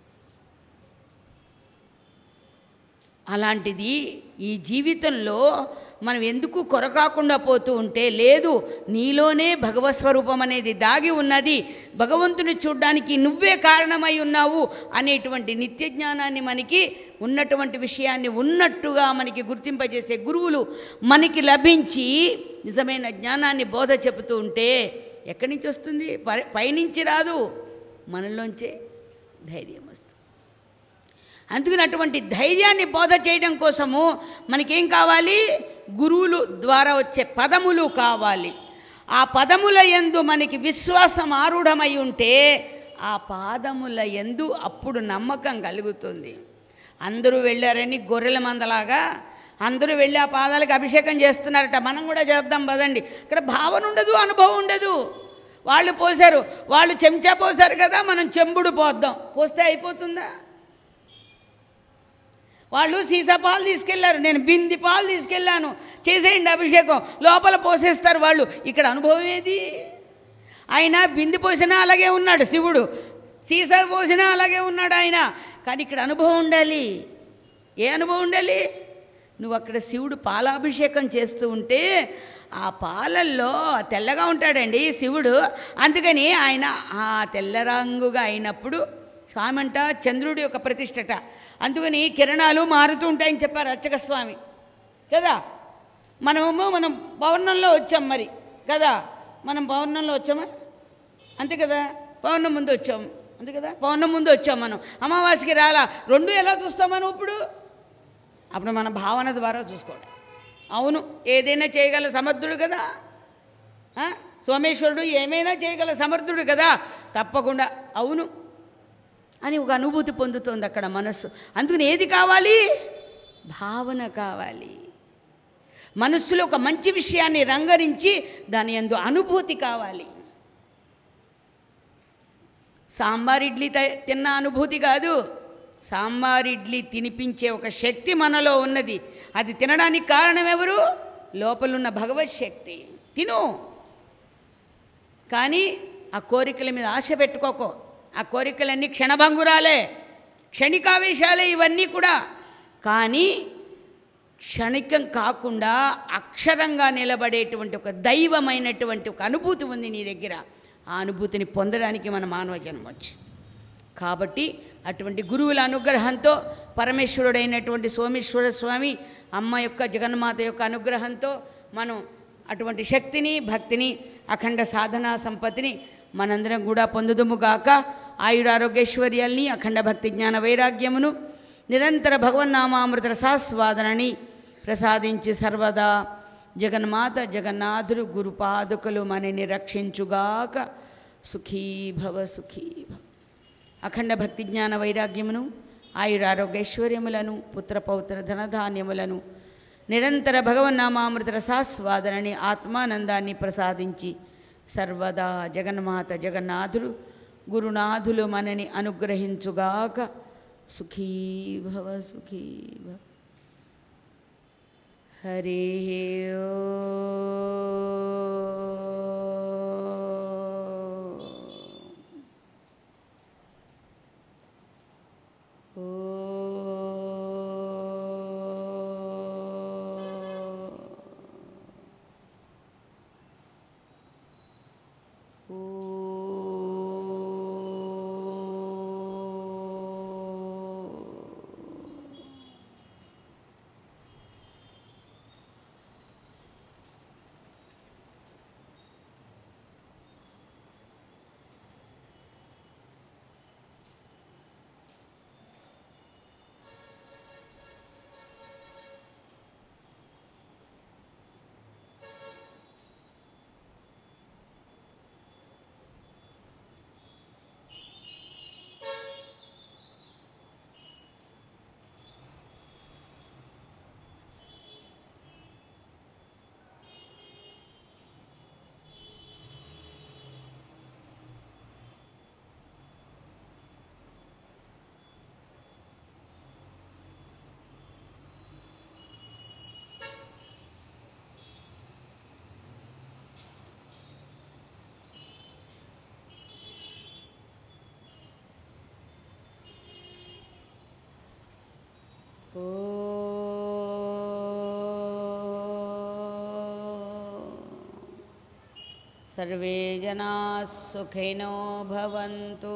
అలాంటిది ఈ జీవితంలో మనం ఎందుకు కొరకాకుండా పోతూ ఉంటే లేదు నీలోనే భగవస్వరూపం అనేది దాగి ఉన్నది భగవంతుని చూడ్డానికి నువ్వే కారణమై ఉన్నావు అనేటువంటి నిత్య జ్ఞానాన్ని మనకి ఉన్నటువంటి విషయాన్ని ఉన్నట్టుగా మనకి గుర్తింపజేసే గురువులు మనకి లభించి నిజమైన జ్ఞానాన్ని బోధ చెబుతూ ఉంటే ఎక్కడి నుంచి వస్తుంది పై- పైనుంచి రాదు మనలోంచే ధైర్యం వస్తుంది అందుకని అటువంటి ధైర్యాన్ని బోధ చేయడం కోసము మనకేం కావాలి గురువులు ద్వారా వచ్చే పదములు కావాలి ఆ పదముల యందు మనకి విశ్వాసం ఆరూఢమై ఉంటే ఆ పాదముల యందు అప్పుడు నమ్మకం కలుగుతుంది అందరూ వెళ్ళారని గొర్రెల మందలాగా అందరూ వెళ్ళి ఆ పాదాలకు అభిషేకం చేస్తున్నారట మనం కూడా చేద్దాం పదండి ఇక్కడ భావన ఉండదు అనుభవం ఉండదు వాళ్ళు పోసారు వాళ్ళు చెంచా పోసారు కదా మనం చెంబుడు పోద్దాం పోస్తే అయిపోతుందా వాళ్ళు సీసా పాలు తీసుకెళ్లారు నేను బింది పాలు తీసుకెళ్ళాను చేసేయండి అభిషేకం లోపల పోసేస్తారు వాళ్ళు ఇక్కడ అనుభవం ఏది ఆయన బింది పోసినా అలాగే ఉన్నాడు శివుడు సీసా పోసినా అలాగే ఉన్నాడు ఆయన కానీ ఇక్కడ అనుభవం ఉండాలి ఏ అనుభవం ఉండాలి నువ్వు అక్కడ శివుడు పాలాభిషేకం చేస్తూ ఉంటే ఆ పాలల్లో తెల్లగా ఉంటాడండి శివుడు అందుకని ఆయన ఆ తెల్ల రంగుగా అయినప్పుడు స్వామి అంట చంద్రుడి యొక్క ప్రతిష్టట అందుకని కిరణాలు మారుతూ ఉంటాయని చెప్పారు అర్చక స్వామి కదా మనమేమో మనం పౌర్ణంలో వచ్చాం మరి కదా మనం పౌర్ణంలో వచ్చామా అంతే కదా పౌర్ణం ముందు వచ్చాం అంతే కదా పౌర్ణం ముందు వచ్చాం మనం అమావాస్యకి రాలా రెండు ఎలా చూస్తాం మనం ఇప్పుడు అప్పుడు మన భావన ద్వారా చూసుకోవడం అవును ఏదైనా చేయగల సమర్థుడు కదా ఆ? సోమేశ్వరుడు ఏమైనా చేయగల సమర్థుడు కదా తప్పకుండా అవును అని ఒక అనుభూతి పొందుతోంది అక్కడ మనస్సు అందుకని ఏది కావాలి భావన కావాలి మనస్సులో ఒక మంచి విషయాన్ని రంగరించి దాని ఎందు అనుభూతి కావాలి సాంబార్ ఇడ్లీ త- తిన్న అనుభూతి కాదు సాంబార్ ఇడ్లీ తినిపించే ఒక శక్తి మనలో ఉన్నది అది తినడానికి కారణం ఎవరు లోపలున్న భగవత్ శక్తి తిను కానీ ఆ కోరికల మీద ఆశ పెట్టుకోకో ఆ కోరికలన్నీ క్షణభంగురాలే క్షణికావేశాలే ఇవన్నీ కూడా కానీ క్షణికం కాకుండా అక్షరంగా నిలబడేటువంటి ఒక దైవమైనటువంటి ఒక అనుభూతి ఉంది నీ దగ్గర ఆ అనుభూతిని పొందడానికి మన మానవ జన్మ వచ్చింది కాబట్టి అటువంటి గురువుల అనుగ్రహంతో పరమేశ్వరుడైనటువంటి సోమేశ్వర స్వామి అమ్మ యొక్క జగన్మాత యొక్క అనుగ్రహంతో మనం అటువంటి శక్తిని భక్తిని అఖండ సాధనా సంపత్తిని మనందరం కూడా పొందుదుముగాక ఆయురారోగ్యైశ్వర్యాల్ని అఖండ భక్తి జ్ఞాన వైరాగ్యమును నిరంతర భగవన్నామామృత రసాస్వాదనని ప్రసాదించి సర్వదా జగన్మాత జగన్నాథుడు గురుపాదుకలు మనని రక్షించుగాక సుఖీ భవ సుఖీ భవ అఖండ భక్తి జ్ఞాన వైరాగ్యమును ఆయురారోగ్యైశ్వర్యములను పుత్రపౌత్ర ధనధాన్యములను నిరంతర భగవన్నామామృత రసాస్వాదనని ఆత్మానందాన్ని ప్రసాదించి సర్వదా జగన్మాత జగన్నాథుడు గురునాథులు మనని అనుగ్రహించుగాక సుఖీ భవ సుఖీ భవ హరి सर्वे जनाः सुखिनो भवन्तु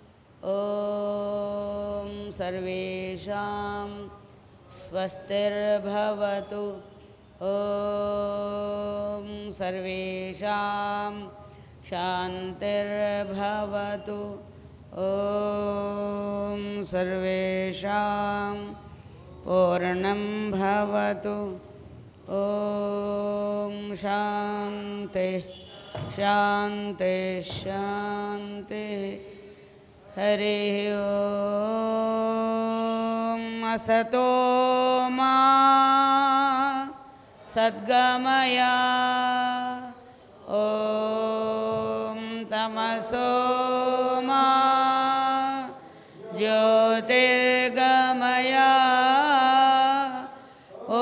ॐ सर्वेषां स्वस्तिर्भवतु ॐ सर्वेषां शान्तिर्भवतु ॐ सर्वेषां पूर्णं भवतु ॐ शान्तिः शान्ति शान्तिः हरिः ॐ असतो मा सद्गमया ॐ तमसो मा ज्योतिर्गमया ॐ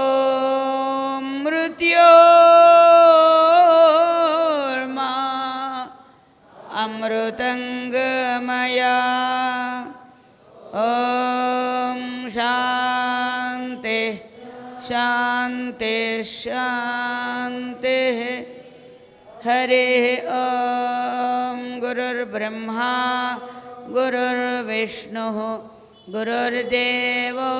मृत्योर्मा अमृतङ्गमया ॐ शान्ति शान्ते शान्तेः हरेः ॐ गुरुर्ब्रह्मा गुरुर्विष्णुः गुरुर्देवो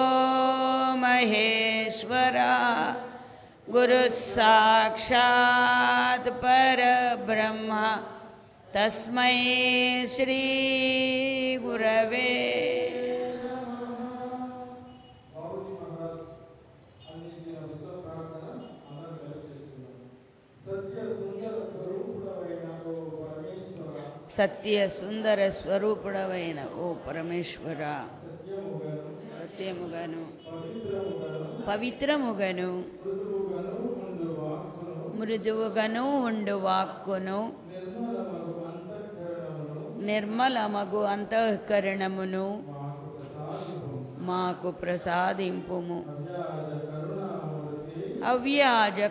महेश्वरा गुरुः साक्षात् परब्रह्म तस्मै श्रीगुरवे అందించిన విశ్వ ప్రార్థన అందరం కలిసి చేసుకుందాం సత్య సుందర స్వరూపుడవైన ఓ పరమేశ్వర సత్య సుందర స్వరూపుడవైన ఓ పరమేశ్వర సత్యముగను సత్యముగను పవిత్రముగను పవిత్రముగను మృదువుగను ఉండు వాక్కును మృదువుగను ఉండు వాక్కును నిర్మలమగు అంతఃకరణమును నిర్మలమగు అంతఃకరణమును మాకు ప్రసాదింపు మాకు ప్రసాదింపుము అవ్యాజ కరుణామూర్తి అవ్యాజ